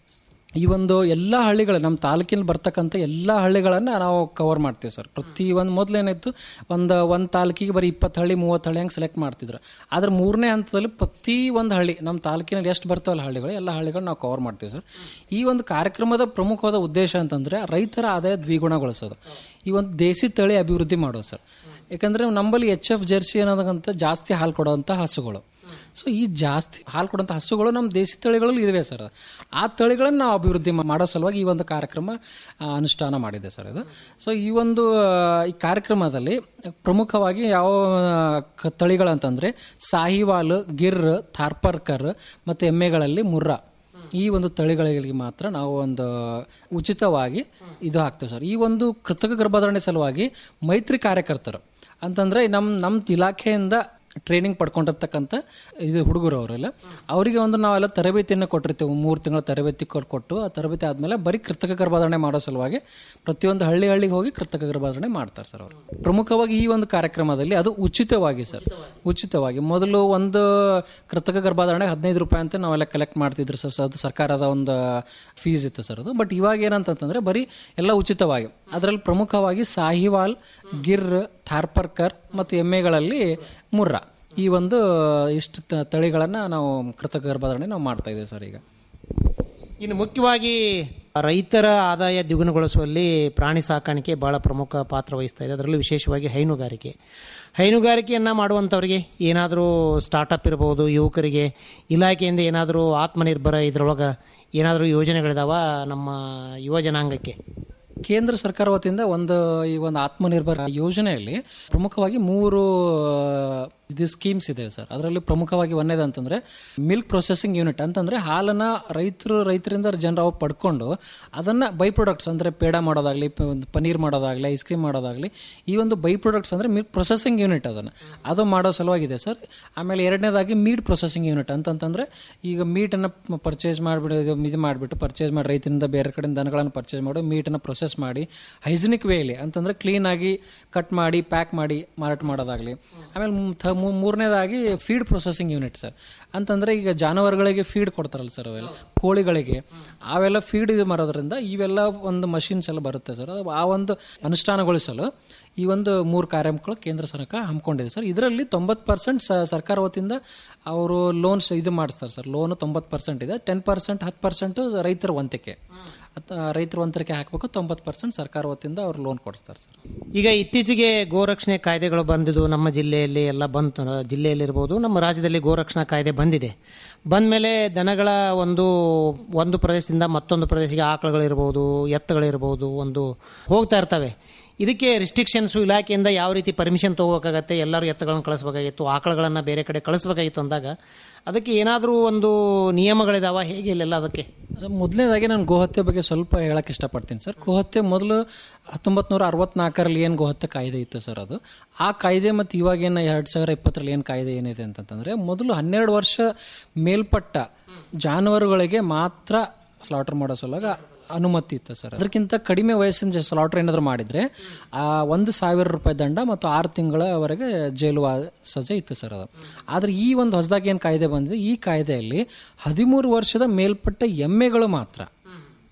[SPEAKER 10] ಈ ಒಂದು ಎಲ್ಲ ಹಳ್ಳಿಗಳು ನಮ್ಮ ತಾಲೂಕಿನಲ್ಲಿ ಬರ್ತಕ್ಕಂಥ ಎಲ್ಲ ಹಳ್ಳಿಗಳನ್ನು ನಾವು ಕವರ್ ಮಾಡ್ತೀವಿ ಸರ್ ಪ್ರತಿ ಒಂದು ಮೊದಲೇನಾಯ್ತು ಒಂದು ಒಂದು ತಾಲೂಕಿಗೆ ಬರೀ ಇಪ್ಪತ್ತು ಹಳ್ಳಿ ಮೂವತ್ತು ಹಳ್ಳಿ ಹಂಗೆ ಸೆಲೆಕ್ಟ್ ಮಾಡ್ತಿದ್ರು ಆದ್ರೆ ಮೂರನೇ ಹಂತದಲ್ಲಿ ಪ್ರತಿ ಒಂದು ಹಳ್ಳಿ ನಮ್ಮ ತಾಲೂಕಿನಲ್ಲಿ ಎಷ್ಟು ಬರ್ತಾವಲ್ಲ ಹಳ್ಳಿಗಳು ಎಲ್ಲ ಹಳ್ಳಿಗಳು ನಾವು ಕವರ್ ಮಾಡ್ತೀವಿ ಸರ್ ಈ ಒಂದು ಕಾರ್ಯಕ್ರಮದ ಪ್ರಮುಖವಾದ ಉದ್ದೇಶ ಅಂತಂದ್ರೆ ರೈತರ ಆದಾಯ ದ್ವಿಗುಣಗೊಳಿಸೋದು ಈ ಒಂದು ದೇಸಿ ತಳಿ ಅಭಿವೃದ್ಧಿ ಮಾಡೋದು ಸರ್ ಯಾಕಂದ್ರೆ ನಮ್ಮಲ್ಲಿ ಎಚ್ ಎಫ್ ಜರ್ಸಿ ಅನ್ನೋದಂತ ಜಾಸ್ತಿ ಹಾಲು ಕೊಡುವಂಥ ಹಸುಗಳು ಸೊ ಈ ಜಾಸ್ತಿ ಹಾಲು ಕೊಡುವಂಥ ಹಸುಗಳು ನಮ್ಮ ದೇಸಿ ತಳಿಗಳಲ್ಲಿ ಇವೆ ಸರ್ ಆ ತಳಿಗಳನ್ನು ನಾವು ಅಭಿವೃದ್ಧಿ ಮಾ- ಮಾಡೋ ಸಲುವಾಗಿ ಈ ಒಂದು ಕಾರ್ಯಕ್ರಮ ಆ, ಅನುಷ್ಠಾನ ಮಾಡಿದೆ ಸರ್ ಇದು ಸೊ ಈ ಒಂದು ಆ, ಈ ಕಾರ್ಯಕ್ರಮದಲ್ಲಿ ಪ್ರಮುಖವಾಗಿ ಯಾವ ಕ- ತಳಿಗಳಂತಂದ್ರೆ ಸಾಹಿವಾಲ್ ಗಿರ್ ಥಾರ್ಪರ್ಕರ್ ಮತ್ತು ಎಮ್ಮೆಗಳಲ್ಲಿ ಮುರ್ರಾ ಈ ಒಂದು ತಳಿಗಳಿಗೆ ಮಾತ್ರ ನಾವು ಒಂದು ಉಚಿತವಾಗಿ ಇದು ಹಾಕ್ತೇವೆ ಸರ್ ಈ ಒಂದು ಕೃತಕ ಗರ್ಭಧಾರಣೆ ಸಲುವಾಗಿ ಮೈತ್ರಿ ಕಾರ್ಯಕರ್ತರು ಅಂತಂದ್ರೆ ನಮ್ಮ ನಮ್ಮ ಇಲಾಖೆಯಿಂದ ಟ್ರೈನಿಂಗ್ ಪಡ್ಕೊಂಡಿರ್ತಕ್ಕಂಥ ಇದು ಹುಡುಗರು ಅವರೆಲ್ಲ ಅವರಿಗೆ ಒಂದು ನಾವೆಲ್ಲ ತರಬೇತಿಯನ್ನು ಕೊಟ್ಟಿರ್ತೇವೆ ಮೂರು ತಿಂಗಳ ತರಬೇತಿ ಕೊಟ್- ಕೊಟ್ಟು ಆ ತರಬೇತಿ ಆದಮೇಲೆ ಬರೀ ಕೃತಕ ಗರ್ಭಧಾರಣೆ ಮಾಡೋ ಸಲುವಾಗಿ ಪ್ರತಿಯೊಂದು ಹಳ್ಳಿ ಹಳ್ಳಿಗೆ ಹೋಗಿ ಕೃತಕ ಗರ್ಭಧಾರಣೆ ಮಾಡ್ತಾರೆ ಸರ್ ಅವರು ಪ್ರಮುಖವಾಗಿ ಈ ಒಂದು ಕಾರ್ಯಕ್ರಮದಲ್ಲಿ ಅದು ಉಚಿತವಾಗಿ ಸರ್ ಉಚಿತವಾಗಿ ಮೊದಲು ಒಂದು ಕೃತಕ ಗರ್ಭಧಾರಣೆ ಹದಿನೈದು ರೂಪಾಯಿ ಅಂತ ನಾವೆಲ್ಲ ಕಲೆಕ್ಟ್ ಮಾಡ್ತಿದ್ರು ಸರ್ ಅದು ಸರ್ಕಾರದ ಒಂದು ಫೀಸ್ ಇತ್ತು ಸರ್ ಅದು ಬಟ್ ಇವಾಗ ಏನಂತಂದ್ರೆ ಬರೀ ಎಲ್ಲ ಉಚಿತವಾಗಿ ಅದರಲ್ಲಿ ಪ್ರಮುಖವಾಗಿ ಸಾಹಿವಾಲ್ ಗಿರ್ ಥಾರ್ಪರ್ಕರ್ ಮತ್ತು ಎಮ್ಮೆಗಳಲ್ಲಿ ಮುರ್ರಾ ಈ ಒಂದು ಇಷ್ಟು ತ- ತಳಿಗಳನ್ನ ನಾವು ಕೃತಕ ಗರ್ಭಧಾರಣೆ ನಾವು ಮಾಡ್ತಾ ಇದ್ದೀವಿ ಸರ್ ಈಗ
[SPEAKER 9] ಇನ್ನು ಮುಖ್ಯವಾಗಿ ರೈತರ ಆದಾಯ ದ್ವಿಗುಣಗೊಳಿಸುವಲ್ಲಿ ಪ್ರಾಣಿ ಸಾಕಾಣಿಕೆ ಬಹಳ ಪ್ರಮುಖ ಪಾತ್ರ ವಹಿಸ್ತಾ ಇದೆ ಅದರಲ್ಲೂ ವಿಶೇಷವಾಗಿ ಹೈನುಗಾರಿಕೆ ಹೈನುಗಾರಿಕೆಯನ್ನು ಮಾಡುವಂಥವ್ರಿಗೆ ಏನಾದರೂ ಸ್ಟಾರ್ಟಪ್ ಇರ್ಬೋದು ಯುವಕರಿಗೆ ಇಲಾಖೆಯಿಂದ ಏನಾದರೂ ಆತ್ಮನಿರ್ಭರ ಇದರೊಳಗೆ ಏನಾದರೂ ಯೋಜನೆಗಳಿದಾವ ನಮ್ಮ ಯುವ ಜನಾಂಗಕ್ಕೆ
[SPEAKER 10] ಕೇಂದ್ರ ಸರ್ಕಾರ ವತಿಯಿಂದ ಒಂದು ಈ ಒಂದು ಆತ್ಮನಿರ್ಭರ ಯೋಜನೆಯಲ್ಲಿ ಪ್ರಮುಖವಾಗಿ ಮೂರು ಇದು ಸ್ಕೀಮ್ಸ್ ಇದೆ ಸರ್ ಅದರಲ್ಲಿ ಪ್ರಮುಖವಾಗಿ ಒಂದೇದು ಅಂತಂದ್ರೆ ಮಿಲ್ಕ್ ಪ್ರೊಸೆಸಿಂಗ್ ಯೂನಿಟ್ ಅಂತಂದ್ರೆ ಹಾಲನ್ನ ರೈತರು ರೈತರಿಂದ ಜನರು ಅವು ಪಡ್ಕೊಂಡು ಅದನ್ನ ಬೈ ಪ್ರಾಡಕ್ಟ್ಸ್ ಅಂದ್ರೆ ಪೇಡ ಮಾಡೋದಾಗ್ಲಿ ಪ- ಒಂದು ಪನೀರ್ ಮಾಡೋದಾಗ್ಲಿ ಐಸ್ ಕ್ರೀಮ್ ಮಾಡೋದಾಗ್ಲಿ ಈ ಒಂದು ಬೈ ಪ್ರಾಡಕ್ಟ್ಸ್ ಅಂದ್ರೆ ಮಿಲ್ಕ್ ಪ್ರೊಸೆಸಿಂಗ್ ಯೂನಿಟ್ ಅದನ್ನ ಅದು ಮಾಡೋ ಸಲುವಾಗಿದೆ ಸರ್ ಆಮೇಲೆ ಎರಡನೇದಾಗಿ ಮೀಟ್ ಪ್ರೊಸೆಸಿಂಗ್ ಯೂನಿಟ್ ಅಂತಂತಂದ್ರೆ ಈಗ ಮೀಟನ್ನು ಪರ್ಚೇಸ್ ಮಾಡಿಬಿಟ್ಟು ಇದು ಮಾಡಿಬಿಟ್ಟು ಪರ್ಚೇಸ್ ಮಾಡಿ ರೈತರಿಂದ ಬೇರೆ ಕಡೆಯಿಂದ ದನಗಳನ್ನು ಪರ್ಚೇಸ್ ಮಾಡಿ ಮೀಟನ್ನು ಪ್ರೊಸೆಸ್ ಮಾಡಿ ಹೈಜಿನಿಕ್ ವೇಲಿ ಅಂತಂದ್ರೆ ಕ್ಲೀನ್ ಆಗಿ ಕಟ್ ಮಾಡಿ ಪ್ಯಾಕ್ ಮಾಡಿ ಮಾರಾಟ ಮಾಡೋದಾಗ್ಲಿ ಆಮೇಲೆ ಮೂ- ಥ- ಮೂ- ಮೂರನೇದಾಗಿ ಫೀಡ್ ಪ್ರೊಸೆಸಿಂಗ್ ಯೂನಿಟ್ ಸರ್ ಅಂತಂದ್ರೆ ಈಗ ಜಾನುವಾರುಗಳಿಗೆ ಫೀಡ್ ಕೊಡ್ತಾರಲ್ಲ ಸರ್ ಅವೆಲ್ಲ ಕೋಳಿಗಳಿಗೆ ಅವೆಲ್ಲ ಫೀಡ್ ಇದು ಮಾಡೋದ್ರಿಂದ ಇವೆಲ್ಲ ಒಂದು ಮಷಿನ್ಸ್ ಎಲ್ಲ ಬರುತ್ತೆ ಸರ್ ಅದು ಆ ಒಂದು ಅನುಷ್ಠಾನಗೊಳಿಸಲು ಈ ಒಂದು ಮೂರು ಕಾರ್ಯಕ್ರಮಗಳು ಕೇಂದ್ರ ಸರ್ಕಾರ ಹಮ್ಮಿಕೊಂಡಿದೆ ಸರ್ ಇದರಲ್ಲಿ ತೊಂಬತ್ತು ಪರ್ಸೆಂಟ್ ಸರ್ಕಾರ ವತಿಯಿಂದ ಅವರು ಲೋನ್ಸ್ ಇದು ಮಾಡಿಸ್ತಾರೆ ಸರ್ ಲೋನ್ ತೊಂಬತ್ತು ಪರ್ಸೆಂಟ್ ಇದೆ ಟೆನ್ ಪರ್ಸೆಂಟ್ ಹತ್ತು ಪರ್ಸೆಂಟ್ ರೈತರ ವಂತಿಕೆ ಅತ್- ರೈತರ ವಂತಿಕೆ ಹಾಕಬೇಕು ತೊಂಬತ್ತು ಪರ್ಸೆಂಟ್ ಸರ್ಕಾರ ವತಿಯಿಂದ ಅವ್ರು ಲೋನ್ ಕೊಡಿಸ್ತಾರೆ ಸರ್
[SPEAKER 9] ಈಗ ಇತ್ತೀಚೆಗೆ ಗೋರಕ್ಷಣೆ ಕಾಯ್ದೆಗಳು ಬಂದಿದ್ದು ನಮ್ಮ ಜಿಲ್ಲೆಯಲ್ಲಿ ಎಲ್ಲ ಬಂತು ಜಿಲ್ಲೆಯಲ್ಲಿರ್ಬೋದು ನಮ್ಮ ರಾಜ್ಯದಲ್ಲಿ ಗೋರಕ್ಷಣಾ ಕಾಯ್ದೆ ಬಂದಿದೆ ಬಂದಮೇಲೆ ದನಗಳ ಒಂದು ಒಂದು ಪ್ರದೇಶದಿಂದ ಮತ್ತೊಂದು ಪ್ರದೇಶಕ್ಕೆ ಆಕಳುಗಳಿರ್ಬೋದು ಎತ್ತುಗಳಿರ್ಬೋದು ಒಂದು ಹೋಗ್ತಾ ಇರ್ತವೆ ಇದಕ್ಕೆ ರಿಸ್ಟ್ರಿಕ್ಷನ್ಸು ಇಲಾಖೆಯಿಂದ ಯಾವ ರೀತಿ ಪರ್ಮಿಷನ್ ತೊಗೋಬೇಕಾಗತ್ತೆ ಎಲ್ಲರೂ ಎತ್ತುಗಳನ್ನು ಕಳಿಸ್ಬೇಕಾಗಿತ್ತು ಆಕಳುಗಳನ್ನು ಬೇರೆ ಕಡೆ ಕಳಿಸ್ಬೇಕಾಗಿತ್ತು ಅಂದಾಗ ಅದಕ್ಕೆ ಏನಾದರೂ ಒಂದು ನಿಯಮಗಳಿದಾವ ಹೇಗೆ ಇಲ್ಲೆಲ್ಲ ಅದಕ್ಕೆ
[SPEAKER 10] ಸರ್, ಮೊದಲನೇದಾಗಿ ನಾನು ಗೋಹತ್ಯೆ ಬಗ್ಗೆ ಸ್ವಲ್ಪ ಹೇಳಕ್ ಇಷ್ಟಪಡ್ತೀನಿ ಸರ್ ಗೋಹತ್ಯೆ ಮೊದಲು ಹತ್ತೊಂಬತ್ತು ನೂರ ಅರವತ್ನಾಲ್ಕರಲ್ಲಿ ಏನು ಗೋಹತ್ಯೆ ಕಾಯ್ದೆ ಇತ್ತು ಸರ್ ಅದು ಆ ಕಾಯ್ದೆ ಮತ್ತು ಇವಾಗ ಏನು ಎರಡು ಸಾವಿರ ಇಪ್ಪತ್ತರಲ್ಲಿ ಏನು ಕಾಯ್ದೆ ಏನಿದೆ ಅಂತಂತಂದ್ರೆ ಮೊದಲು ಹನ್ನೆರಡು ವರ್ಷ ಮೇಲ್ಪಟ್ಟ ಜಾನುವಾರುಗಳಿಗೆ ಮಾತ್ರ ಸ್ಲಾಟರ್ ಮಾಡೋ ಸಲುವಾಗ ಅನುಮತಿ ಇತ್ತು ಸರ್ ಅದಕ್ಕಿಂತ ಕಡಿಮೆ ವಯಸ್ಸಿನ ಸ್ಲಾಟರ್ ಏನಾದರೂ ಮಾಡಿದ್ರೆ ಆ ಒಂದು ಸಾವಿರ ರೂಪಾಯಿ ದಂಡ ಮತ್ತು ಆರು ತಿಂಗಳವರೆಗೆ ಜೈಲು ವಾ- ಸಜೆ ಇತ್ತು ಸರ್ ಅದು ಆದ್ರೆ ಈ ಒಂದು ಹೊಸದಾಗಿ ಏನು ಕಾಯ್ದೆ ಬಂದಿದೆ ಈ ಕಾಯ್ದೆಯಲ್ಲಿ ಹದಿಮೂರು ವರ್ಷದ ಮೇಲ್ಪಟ್ಟ ಎಮ್ಮೆಗಳು ಮಾತ್ರ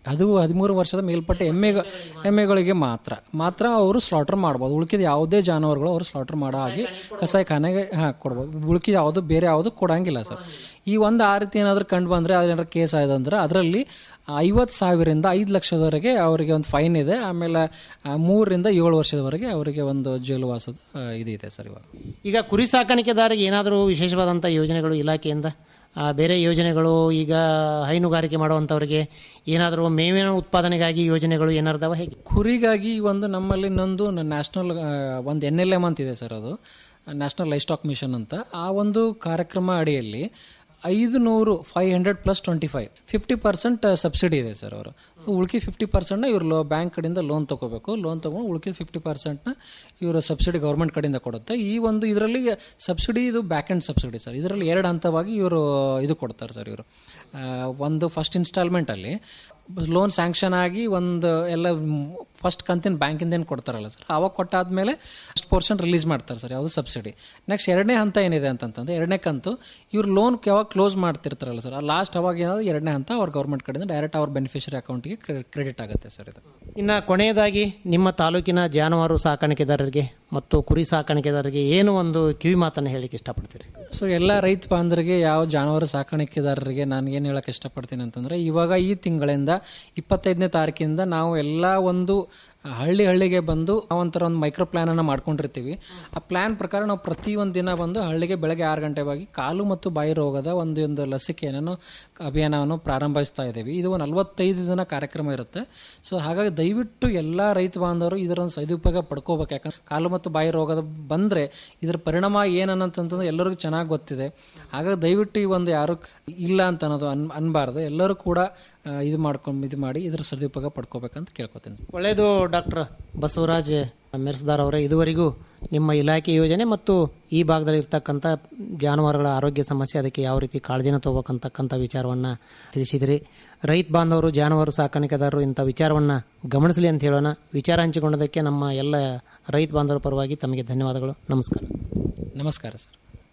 [SPEAKER 10] ಅದು ಹದಿಮೂರು ವರ್ಷದ ಮೇಲ್ಪಟ್ಟ ಎಮ್ಮೆ ಎಮ್ಮೆಗಳಿಗೆ ಮಾತ್ರ ಮಾತ್ರ ಅವರು ಸ್ಲಾಟರ್ ಮಾಡ್ಬೋದು ಉಳ್ಕಿದ ಯಾವುದೇ ಜಾನುವಾರುಗಳು ಅವರು ಸ್ಲಾಟರ್ ಮಾಡೋ ಹಾಗೆ ಕಸಾಯಿಖಾನೆಗೆ ಹಾಂ ಕೊಡ್ಬೋದು ಉಳ್ಕಿದ ಯಾವುದು ಬೇರೆ ಯಾವುದು ಕೊಡಂಗಿಲ್ಲ ಸರ್ ಈ ಒಂದು ಆ ರೀತಿ ಏನಾದರೂ ಕಂಡು ಬಂದರೆ ಅದೇನಾದ್ರು ಕೇಸ್ ಆಯ್ತಂದ್ರೆ ಅದರಲ್ಲಿ ಐವತ್ತು ಸಾವಿರದಿಂದ ಐದು ಲಕ್ಷದವರೆಗೆ ಅವರಿಗೆ ಒಂದು ಫೈನ್ ಇದೆ ಆಮೇಲೆ ಆ, ಮೂರರಿಂದ ಏಳು ವರ್ಷದವರೆಗೆ ಅವರಿಗೆ ಒಂದು ಜೈಲುವಾಸದ ಆ, ಇದು ಇದೆ ಸರ್ ಇವಾಗ
[SPEAKER 9] ಈಗ ಕುರಿ ಸಾಕಾಣಿಕೆದಾರರಿಗೆ ಏನಾದರೂ ವಿಶೇಷವಾದಂಥ ಯೋಜನೆಗಳು ಇಲಾಖೆಯಿಂದ ಆ, ಬೇರೆ ಯೋಜನೆಗಳು ಈಗ ಹೈನುಗಾರಿಕೆ ಮಾಡುವಂಥವ್ರಿಗೆ ಏನಾದರೂ ಮೇವಿನ ಉತ್ಪಾದನೆಗಾಗಿ ಯೋಜನೆಗಳು ಏನಾರ್ದಾವ ಹೇಗೆ
[SPEAKER 10] ಕುರಿಗಾಗಿ ಒಂದು ನಮ್ಮಲ್ಲಿ ಇನ್ನೊಂದು ನ್ಯಾಷನಲ್ ಒಂದು ಎನ್ ಎಲ್ ಎಮ್ ಅಂತ ಇದೆ ಸರ್ ಅದು ನ್ಯಾಷನಲ್ ಲೈಫ್ ಸ್ಟಾಕ್ ಮಿಷನ್ ಅಂತ ಆ ಒಂದು ಕಾರ್ಯಕ್ರಮ ಅಡಿಯಲ್ಲಿ ಐದು ನೂರು five hundred plus twenty five fifty percent subsidy ಇದೆ ಸರ್ ಅವರು ಉಳ್ಕಿ ಫಿಫ್ಟಿ ಪರ್ಸೆಂಟ್ನ ಇವ್ರು ಲೋ ಬ್ಯಾಂಕ್ ಕಡೆಯಿಂದ ಲೋನ್ ತೊಗೋಬೇಕು ಲೋನ್ ತೊಗೊಂಡು ಉಳ್ಕಿದ ಫಿಫ್ಟಿ ಪರ್ಸೆಂಟ್ನ ಇವರು ಸಬ್ಸಿಡಿ ಗೌರ್ಮೆಂಟ್ ಕಡೆಯಿಂದ ಕೊಡುತ್ತೆ ಈ ಒಂದು ಇದರಲ್ಲಿ ಸಬ್ಸಿಡಿ ಇದು ಬ್ಯಾಕ್ ಆ್ಯಂಡ್ ಸಬ್ಸಿಡಿ ಸರ್ ಇದರಲ್ಲಿ ಎರಡು ಹಂತವಾಗಿ ಇವರು ಇದು ಕೊಡ್ತಾರೆ ಸರ್ ಇವರು ಒಂದು ಫಸ್ಟ್ ಇನ್ಸ್ಟಾಲ್ಮೆಂಟಲ್ಲಿ ಲೋನ್ ಸ್ಯಾಂಕ್ಷನ್ ಆಗಿ ಒಂದು ಎಲ್ಲ ಫಸ್ಟ್ ಕಂತಿನ ಬ್ಯಾಂಕಿಂದ ಏನು ಕೊಡ್ತಾರಲ್ಲ ಸರ್ ಅವಾಗ ಕೊಟ್ಟಾದ್ಮೇಲೆ ಅಷ್ಟು ಪೋರ್ಷನ್ ರಿಲೀಸ್ ಮಾಡ್ತಾರೆ ಸರ್ ಯಾವುದು ಸಬ್ಸಿಡಿ ನೆಕ್ಸ್ಟ್ ಎರಡನೇ ಹಂತ ಏನಿದೆ ಅಂತಂತಂದ್ರೆ ಎರಡನೇ ಕಂತು ಇವ್ರು ಲೋನ್ ಯಾವಾಗ ಕ್ಲೋಸ್ ಮಾಡ್ತಿರ್ತಾರಲ್ಲ ಸರ್ ಲಾಸ್ಟ್ ಅವಾಗ ಏನಾದ್ರು ಎರಡನೇ ಹಂತ ಅವ್ರ ಗೌರ್ಮೆಂಟ್ ಕಡೆಯಿಂದ ಡೈರೆಕ್ಟ್ ಅವ್ರ ಬೆನಿಫಿಷರಿ ಅಕೌಂಟ್ಗೆ ಕ್ರೆಡಿಟ್ ಆಗುತ್ತೆ ಸರ್ ಇದು
[SPEAKER 9] ಇನ್ನು ಕೊನೆಯದಾಗಿ ನಿಮ್ಮ ತಾಲೂಕಿನ ಜಾನುವಾರು ಸಾಕಾಣಿಕೆದಾರರಿಗೆ ಮತ್ತು ಕುರಿ ಸಾಕಾಣಿಕೆದಾರರಿಗೆ ಏನು ಒಂದು ಕಿವಿ ಮಾತನ್ನು ಹೇಳಿಕ್ಕೆ ಇಷ್ಟಪಡ್ತೀರಿ
[SPEAKER 10] ಸೊ ಎಲ್ಲ ರೈತ ಬಾಂಧವರಿಗೆ ಯಾವ ಜಾನುವಾರು ಸಾಕಾಣಿಕೆದಾರರಿಗೆ ನಾನು ಏನು ಹೇಳಕ್ಕೆ ಇಷ್ಟಪಡ್ತೀನಿ ಅಂತಂದರೆ ಇವಾಗ ಈ ತಿಂಗಳಿಂದ ಇಪ್ಪತ್ತೈದನೇ ತಾರೀಕಿಂದ ನಾವು ಎಲ್ಲ ಒಂದು ಹಳ್ಳಿ ಹಳ್ಳಿಗೆ ಬಂದು ಒಂಥರ ಒಂದು ಮೈಕ್ರೋ ಪ್ಲಾನ್ ಅನ್ನ ಮಾಡ್ಕೊಂಡಿರ್ತೀವಿ ಆ ಪ್ಲಾನ್ ಪ್ರಕಾರ ನಾವು ಪ್ರತಿ ಒಂದು ದಿನ ಬಂದು ಹಳ್ಳಿಗೆ ಬೆಳಗ್ಗೆ ಆರು ಗಂಟೆವಾಗಿ ಕಾಲು ಮತ್ತು ಬಾಯಿ ರೋಗದ ಒಂದು ಒಂದು ಲಸಿಕೆಯನ್ನು ಅಭಿಯಾನವನ್ನು ಪ್ರಾರಂಭಿಸ್ತಾ ಇದ್ದೀವಿ ಇದು ಒಂದು ನಲವತ್ತೈದು ದಿನ ಕಾರ್ಯಕ್ರಮ ಇರುತ್ತೆ ಸೊ ಹಾಗಾಗಿ ದಯವಿಟ್ಟು ಎಲ್ಲ ರೈತ ಬಾಂಧವರು ಇದರ ಒಂದು ಸದುಪಯೋಗ ಪಡ್ಕೋಬೇಕು ಯಾಕಂದ್ರೆ ಕಾಲು ಮತ್ತು ಬಾಯಿ ರೋಗದ ಬಂದರೆ ಇದರ ಪರಿಣಾಮ ಏನನ್ನಂತಂದ್ರೆ ಎಲ್ಲರಿಗೂ ಚೆನ್ನಾಗಿ ಗೊತ್ತಿದೆ ಹಾಗಾಗಿ ದಯವಿಟ್ಟು ಈ ಒಂದು ಯಾರು ಇಲ್ಲ ಅಂತ ಅನ್ನೋದು ಅನ್ ಅನ್ಬಾರ್ದು ಎಲ್ಲರೂ ಕೂಡ ಆ, ಇದು ಮಾಡ್ಕೊಂಡು ಇದು ಮಾಡಿ ಇದರ ಸದುಪಯೋಗ ಪಡ್ಕೋಬೇಕಂತ ಕೇಳ್ಕೊತೀನಿ
[SPEAKER 9] ಒಳ್ಳೆಯದು ಡಾಕ್ಟರ್ ಬಸವರಾಜ್ ಮೆರ್ಸ್ದಾರ್ ಅವರೇ ಇದುವರೆಗೂ ನಿಮ್ಮ ಇಲಾಖೆ ಯೋಜನೆ ಮತ್ತು ಈ ಭಾಗದಲ್ಲಿ ಇರ್ತಕ್ಕಂಥ ಜಾನುವಾರುಗಳ ಆರೋಗ್ಯ ಸಮಸ್ಯೆ ಅದಕ್ಕೆ ಯಾವ ರೀತಿ ಕಾಳಜಿನ ತಗೋಬೇಕಂತಕ್ಕಂಥ ವಿಚಾರವನ್ನು ತಿಳಿಸಿದಿರಿ ರೈತ ಬಾಂಧವರು ಜಾನುವಾರು ಸಾಕಾಣಿಕೆದಾರರು ಇಂಥ ವಿಚಾರವನ್ನು ಗಮನಿಸಲಿ ಅಂತ ಹೇಳೋಣ ವಿಚಾರ ಹಂಚಿಕೊಂಡದಕ್ಕೆ ನಮ್ಮ ಎಲ್ಲ ರೈತ ಬಾಂಧವರ ಪರವಾಗಿ ತಮಗೆ ಧನ್ಯವಾದಗಳು ನಮಸ್ಕಾರ
[SPEAKER 10] ನಮಸ್ಕಾರ ಸರ್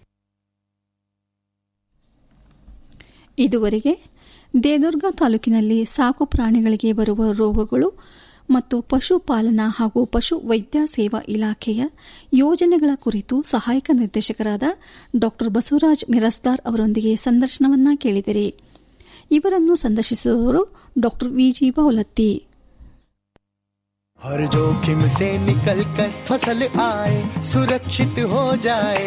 [SPEAKER 3] ಇದುವರೆಗೆ ದೇದುರ್ಗ ತಾಲೂಕಿನಲ್ಲಿ ಸಾಕು ಪ್ರಾಣಿಗಳಿಗೆ ಬರುವ ರೋಗಗಳು ಮತ್ತು ಪಶುಪಾಲನಾ ಹಾಗೂ ಪಶು ವೈದ್ಯ ಸೇವಾ ಇಲಾಖೆಯ ಯೋಜನೆಗಳ ಕುರಿತು ಸಹಾಯಕ ನಿರ್ದೇಶಕರಾದ ಡಾ ಬಸವರಾಜ್ ಮಿರಸ್ದಾರ್ ಅವರೊಂದಿಗೆ ಸಂದರ್ಶನವನ್ನ ಕೇಳಿದಿರಿ ಇವರನ್ನು ಸಂದರ್ಶಿಸುವವರು ಡಾ ವಿಜಿ ಬೌಲತ್ತಿ
[SPEAKER 7] हर जोखिम से निकल कर फसल आए सुरक्षित हो जाए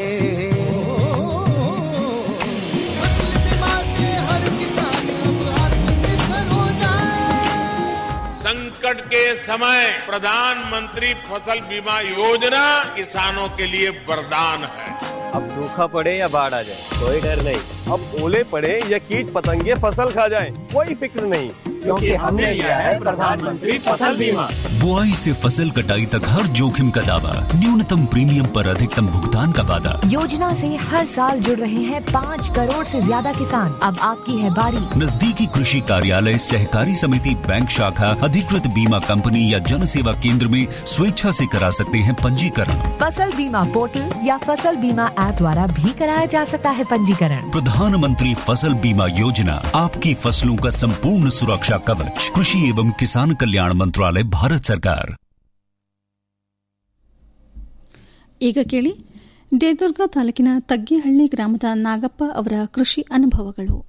[SPEAKER 7] फसल बीमा से हर किसान अब आत्मनिर्भर हो जाए
[SPEAKER 11] संकट के समय प्रधानमंत्री फसल बीमा योजना किसानों के लिए वरदान है
[SPEAKER 12] अब सूखा पड़े या बाढ़ आ जाए कोई डर नहीं अब ओले पड़े या कीट पतंगे फसल खा जाए कोई फिक्र नहीं क्योंकि हमने लिया है प्रधानमंत्री फसल बीमा
[SPEAKER 13] बुआई से फसल कटाई तक हर जोखिम का दावा न्यूनतम प्रीमियम पर अधिकतम भुगतान का वादा
[SPEAKER 14] योजना से हर साल जुड़ रहे हैं पाँच करोड़ से ज्यादा किसान अब आपकी है बारी
[SPEAKER 13] नजदीकी कृषि कार्यालय सहकारी समिति बैंक शाखा अधिकृत बीमा कंपनी या जन सेवा केंद्र में स्वेच्छा से करा सकते हैं पंजीकरण
[SPEAKER 14] फसल बीमा पोर्टल या फसल बीमा ऐप द्वारा भी कराया जा सकता है पंजीकरण
[SPEAKER 13] प्रधानमंत्री फसल बीमा योजना आपकी फसलों का संपूर्ण सुरक्षा कवच कृषि एवं किसान कल्याण मंत्रालय भारत सरकार
[SPEAKER 3] ಈಗ ಕೇಳಿ ದೇದುರ್ಗ ತಾಲೂಕಿನ ತಗ್ಗಿಹಳ್ಳಿ ಗ್ರಾಮದ ನಾಗಪ್ಪ ಅವರ ಕೃಷಿ ಅನುಭವಗಳು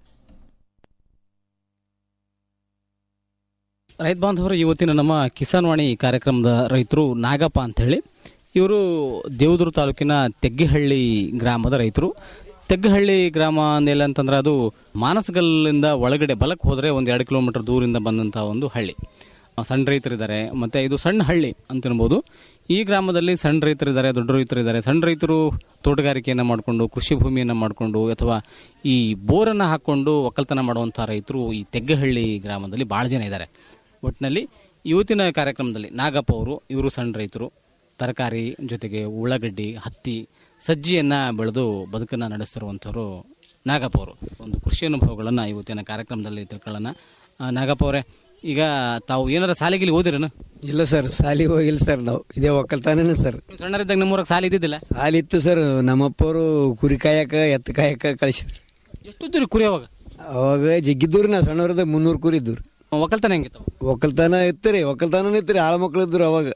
[SPEAKER 15] ರೈತ ಬಾಂಧವರು ಇವತ್ತಿನ ನಮ್ಮ ಕಿಸಾನ್ ವಾಣಿ ಕಾರ್ಯಕ್ರಮದ ರೈತರು ನಾಗಪ್ಪ ಅಂತ ಹೇಳಿ ಇವರು ದೇವದುರ್ಗ ತಾಲೂಕಿನ ತೆಗ್ಗಿಹಳ್ಳಿ ಗ್ರಾಮದ ರೈತರು ತೆಗ್ಗಹಳ್ಳಿ ಗ್ರಾಮ ಅಂದೇಲ ಅಂತಂದ್ರೆ ಅದು ಮಾನಸಗಲ್ಲಿಂದ ಒಳಗಡೆ ಬಲಕ್ಕೆ ಹೋದರೆ ಒಂದು ಎರಡು ಕಿಲೋಮೀಟರ್ ದೂರಿಂದ ಬಂದಂತಹ ಒಂದು ಹಳ್ಳಿ ಆ, ಸಣ್ಣ ರೈತರಿದ್ದಾರೆ ಮತ್ತೆ ಇದು ಸಣ್ಣ ಹಳ್ಳಿ ಅಂತ ಅನ್ಬೋದು ಈ ಗ್ರಾಮದಲ್ಲಿ ಸಣ್ಣ ರೈತರಿದ್ದಾರೆ ದೊಡ್ಡ ರೈತರಿದ್ದಾರೆ ಸಣ್ಣ ರೈತರು ತೋಟಗಾರಿಕೆಯನ್ನು ಮಾಡಿಕೊಂಡು ಕೃಷಿ ಭೂಮಿಯನ್ನು ಮಾಡಿಕೊಂಡು ಅಥವಾ ಈ ಬೋರನ್ನು ಹಾಕ್ಕೊಂಡು ಒಕ್ಕಲ್ತನ ಮಾಡುವಂಥ ರೈತರು ಈ ತೆಗ್ಗಹಳ್ಳಿ ಗ್ರಾಮದಲ್ಲಿ ಭಾಳ ಜನ ಇದ್ದಾರೆ ಒಟ್ಟಿನಲ್ಲಿ ಇವತ್ತಿನ ಕಾರ್ಯಕ್ರಮದಲ್ಲಿ ನಾಗಪ್ಪ ಅವರು ಇವರು ಸಣ್ಣ ರೈತರು ತರಕಾರಿ ಜೊತೆಗೆ ಉಳ್ಳಾಗಡ್ಡಿ ಹತ್ತಿ ಸಜ್ಜಿಯನ್ನು ಬೆಳೆದು ಬದುಕನ್ನು ನಡೆಸ್ತಿರುವಂಥವ್ರು ನಾಗಪ್ಪ ಅವರು ಒಂದು ಕೃಷಿ ಅನುಭವಗಳನ್ನು ಇವತ್ತಿನ ಕಾರ್ಯಕ್ರಮದಲ್ಲಿ ತಿಳ್ಕೊಳ್ಳೋಣ ಆ, ನಾಗಪ್ಪ ಅವರೇ ಈಗ ತಾವು ಏನಾರ ಸಾಲಿಗಿಲಿ ಓದಿರನ
[SPEAKER 16] ಇಲ್ಲ ಸರ್ ಸಾಲಿ ಹೋಗಿಲ್ಲ ಸರ್ ನಾವು ಇದೇ ಒಕ್ಕಲ್ತಾನೇ ಸರ್
[SPEAKER 15] ಸಣ್ಣರಿದ್ದಾಗ ನಮ್ಮೂರಾಗ ಸಾಲಿ ಇದ್ದಿದ್ದಿಲ್ಲ
[SPEAKER 16] ಸಾಲಿ ಇತ್ತು ಸರ್ ನಮ್ಮಪ್ಪವರು ಕುರಿ ಕಾಯಕ ಎತ್ತು ಕಾಯಕ ಕಳಿಸಿದ್ರು
[SPEAKER 15] ಎಷ್ಟು ಕುರಿ ಅವಾಗ
[SPEAKER 16] ಅವಾಗ ಜಗ್ಗಿದ್ದೂರಿ ನಾ ಸಣ್ಣವ್ರದ ಮುನ್ನೂರು ಕುರಿ ಇದ್ದೂರಿ
[SPEAKER 15] ಒಕ್ಕಲ್ತನ ಹೆಂಗಿತ್ತು
[SPEAKER 16] ಒಕ್ಕಲ್ತನ ಇತ್ತು ಒಕ್ಕಲ್ತನ ಇತ್ತು ರೀ ಆಳ ಮಕ್ಳು ಇದ್ರು ಅವಾಗ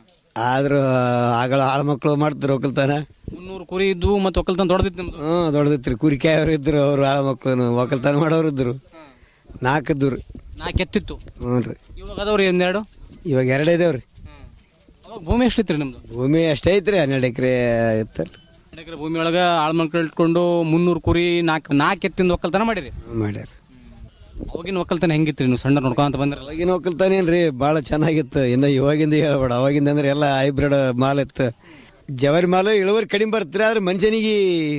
[SPEAKER 16] ಆದ್ರ ಆಗಳ ಆಳ ಮಕ್ಳು ಮಾಡ್ತಾರೆ ಒಕ್ಕಲ್ತನ
[SPEAKER 15] ಮುನ್ನೂರು ಕುರಿ ಇದ್ವು ಮತ್ತೆ ಒಕ್ಕಲ್ತನ ದೊಡ್ಡದಿತ್ತು ನಿಮ್ದು
[SPEAKER 16] ಹ್ಮ್ ದೊಡ್ಡದಿತ್ರಿ ಕುರಿಕಾಯವ್ರು ಇದ್ರು ಅವ್ರು ಆಳ ಮಕ್ಳು ಒಕ್ಕಲ್ತನ ಮಾಡೋರು ಇದ್ರು ನಾಲ್ಕದ್ದು ರೀ
[SPEAKER 15] ನಾಲ್ಕು ಎತ್ತಿತ್ತು
[SPEAKER 16] ಹ್ಞೂ ರೀ
[SPEAKER 15] ಇವಾಗ ಅದಾವ್ರಿ ಒಂದೆರಡು
[SPEAKER 16] ಇವಾಗ ಎರಡೇ ಇದಾವ್ರಿ
[SPEAKER 15] ಅವಾಗ ಭೂಮಿ ಎಷ್ಟಿತ್ತು ನಿಮ್ದು
[SPEAKER 16] ಭೂಮಿ ಅಷ್ಟೇ ಐತ್ರಿ ಹನ್ನೆರಡು ಎಕರೆ ಇತ್ತಲ್ಲ
[SPEAKER 15] ಎರಡು ಎಕರೆ ಭೂಮಿ ಒಳಗ ಆಳ್ಮಕ್ಳು ಇಟ್ಕೊಂಡು ಮುನ್ನೂರು ಕುರಿ ನಾಲ್ಕು ನಾಲ್ಕು ಎತ್ತಿಂದ ಒಕ್ಕಲ್ತನ ಮಾಡಿರಿ
[SPEAKER 16] ಮಾಡ್ಯಾರ
[SPEAKER 15] ಅವಾಗಿನ ಒಕ್ಕಲ್ತನ ಹೆಂಗಿತ್ರಿ ನೀವು ಸಣ್ಣ ನೋಡ್ಕೊಂತ ಬಂದ್ರಲ್ಲ
[SPEAKER 16] ಅವಾಗಿನ ಒಕ್ಕಲ್ತಾನೇನ್ರಿ ಭಾಳ ಚೆನ್ನಾಗಿತ್ತು ಇನ್ನು ಇವಾಗಿಂದ ಹೇಳ್ಬೇಡ ಅವಾಗಿಂದ ಅಂದ್ರೆ ಎಲ್ಲ ಹೈಬ್ರಿಡ್ ಮಾಲ್ ಇತ್ತು ಜವರಿ ಮಾಲ್ ಇಳುವರಿ ಕಡಿಮೆ ಬರ್ತೀರಿ ಆದ್ರೆ ಮನುಷ್ಯನಿಗೆ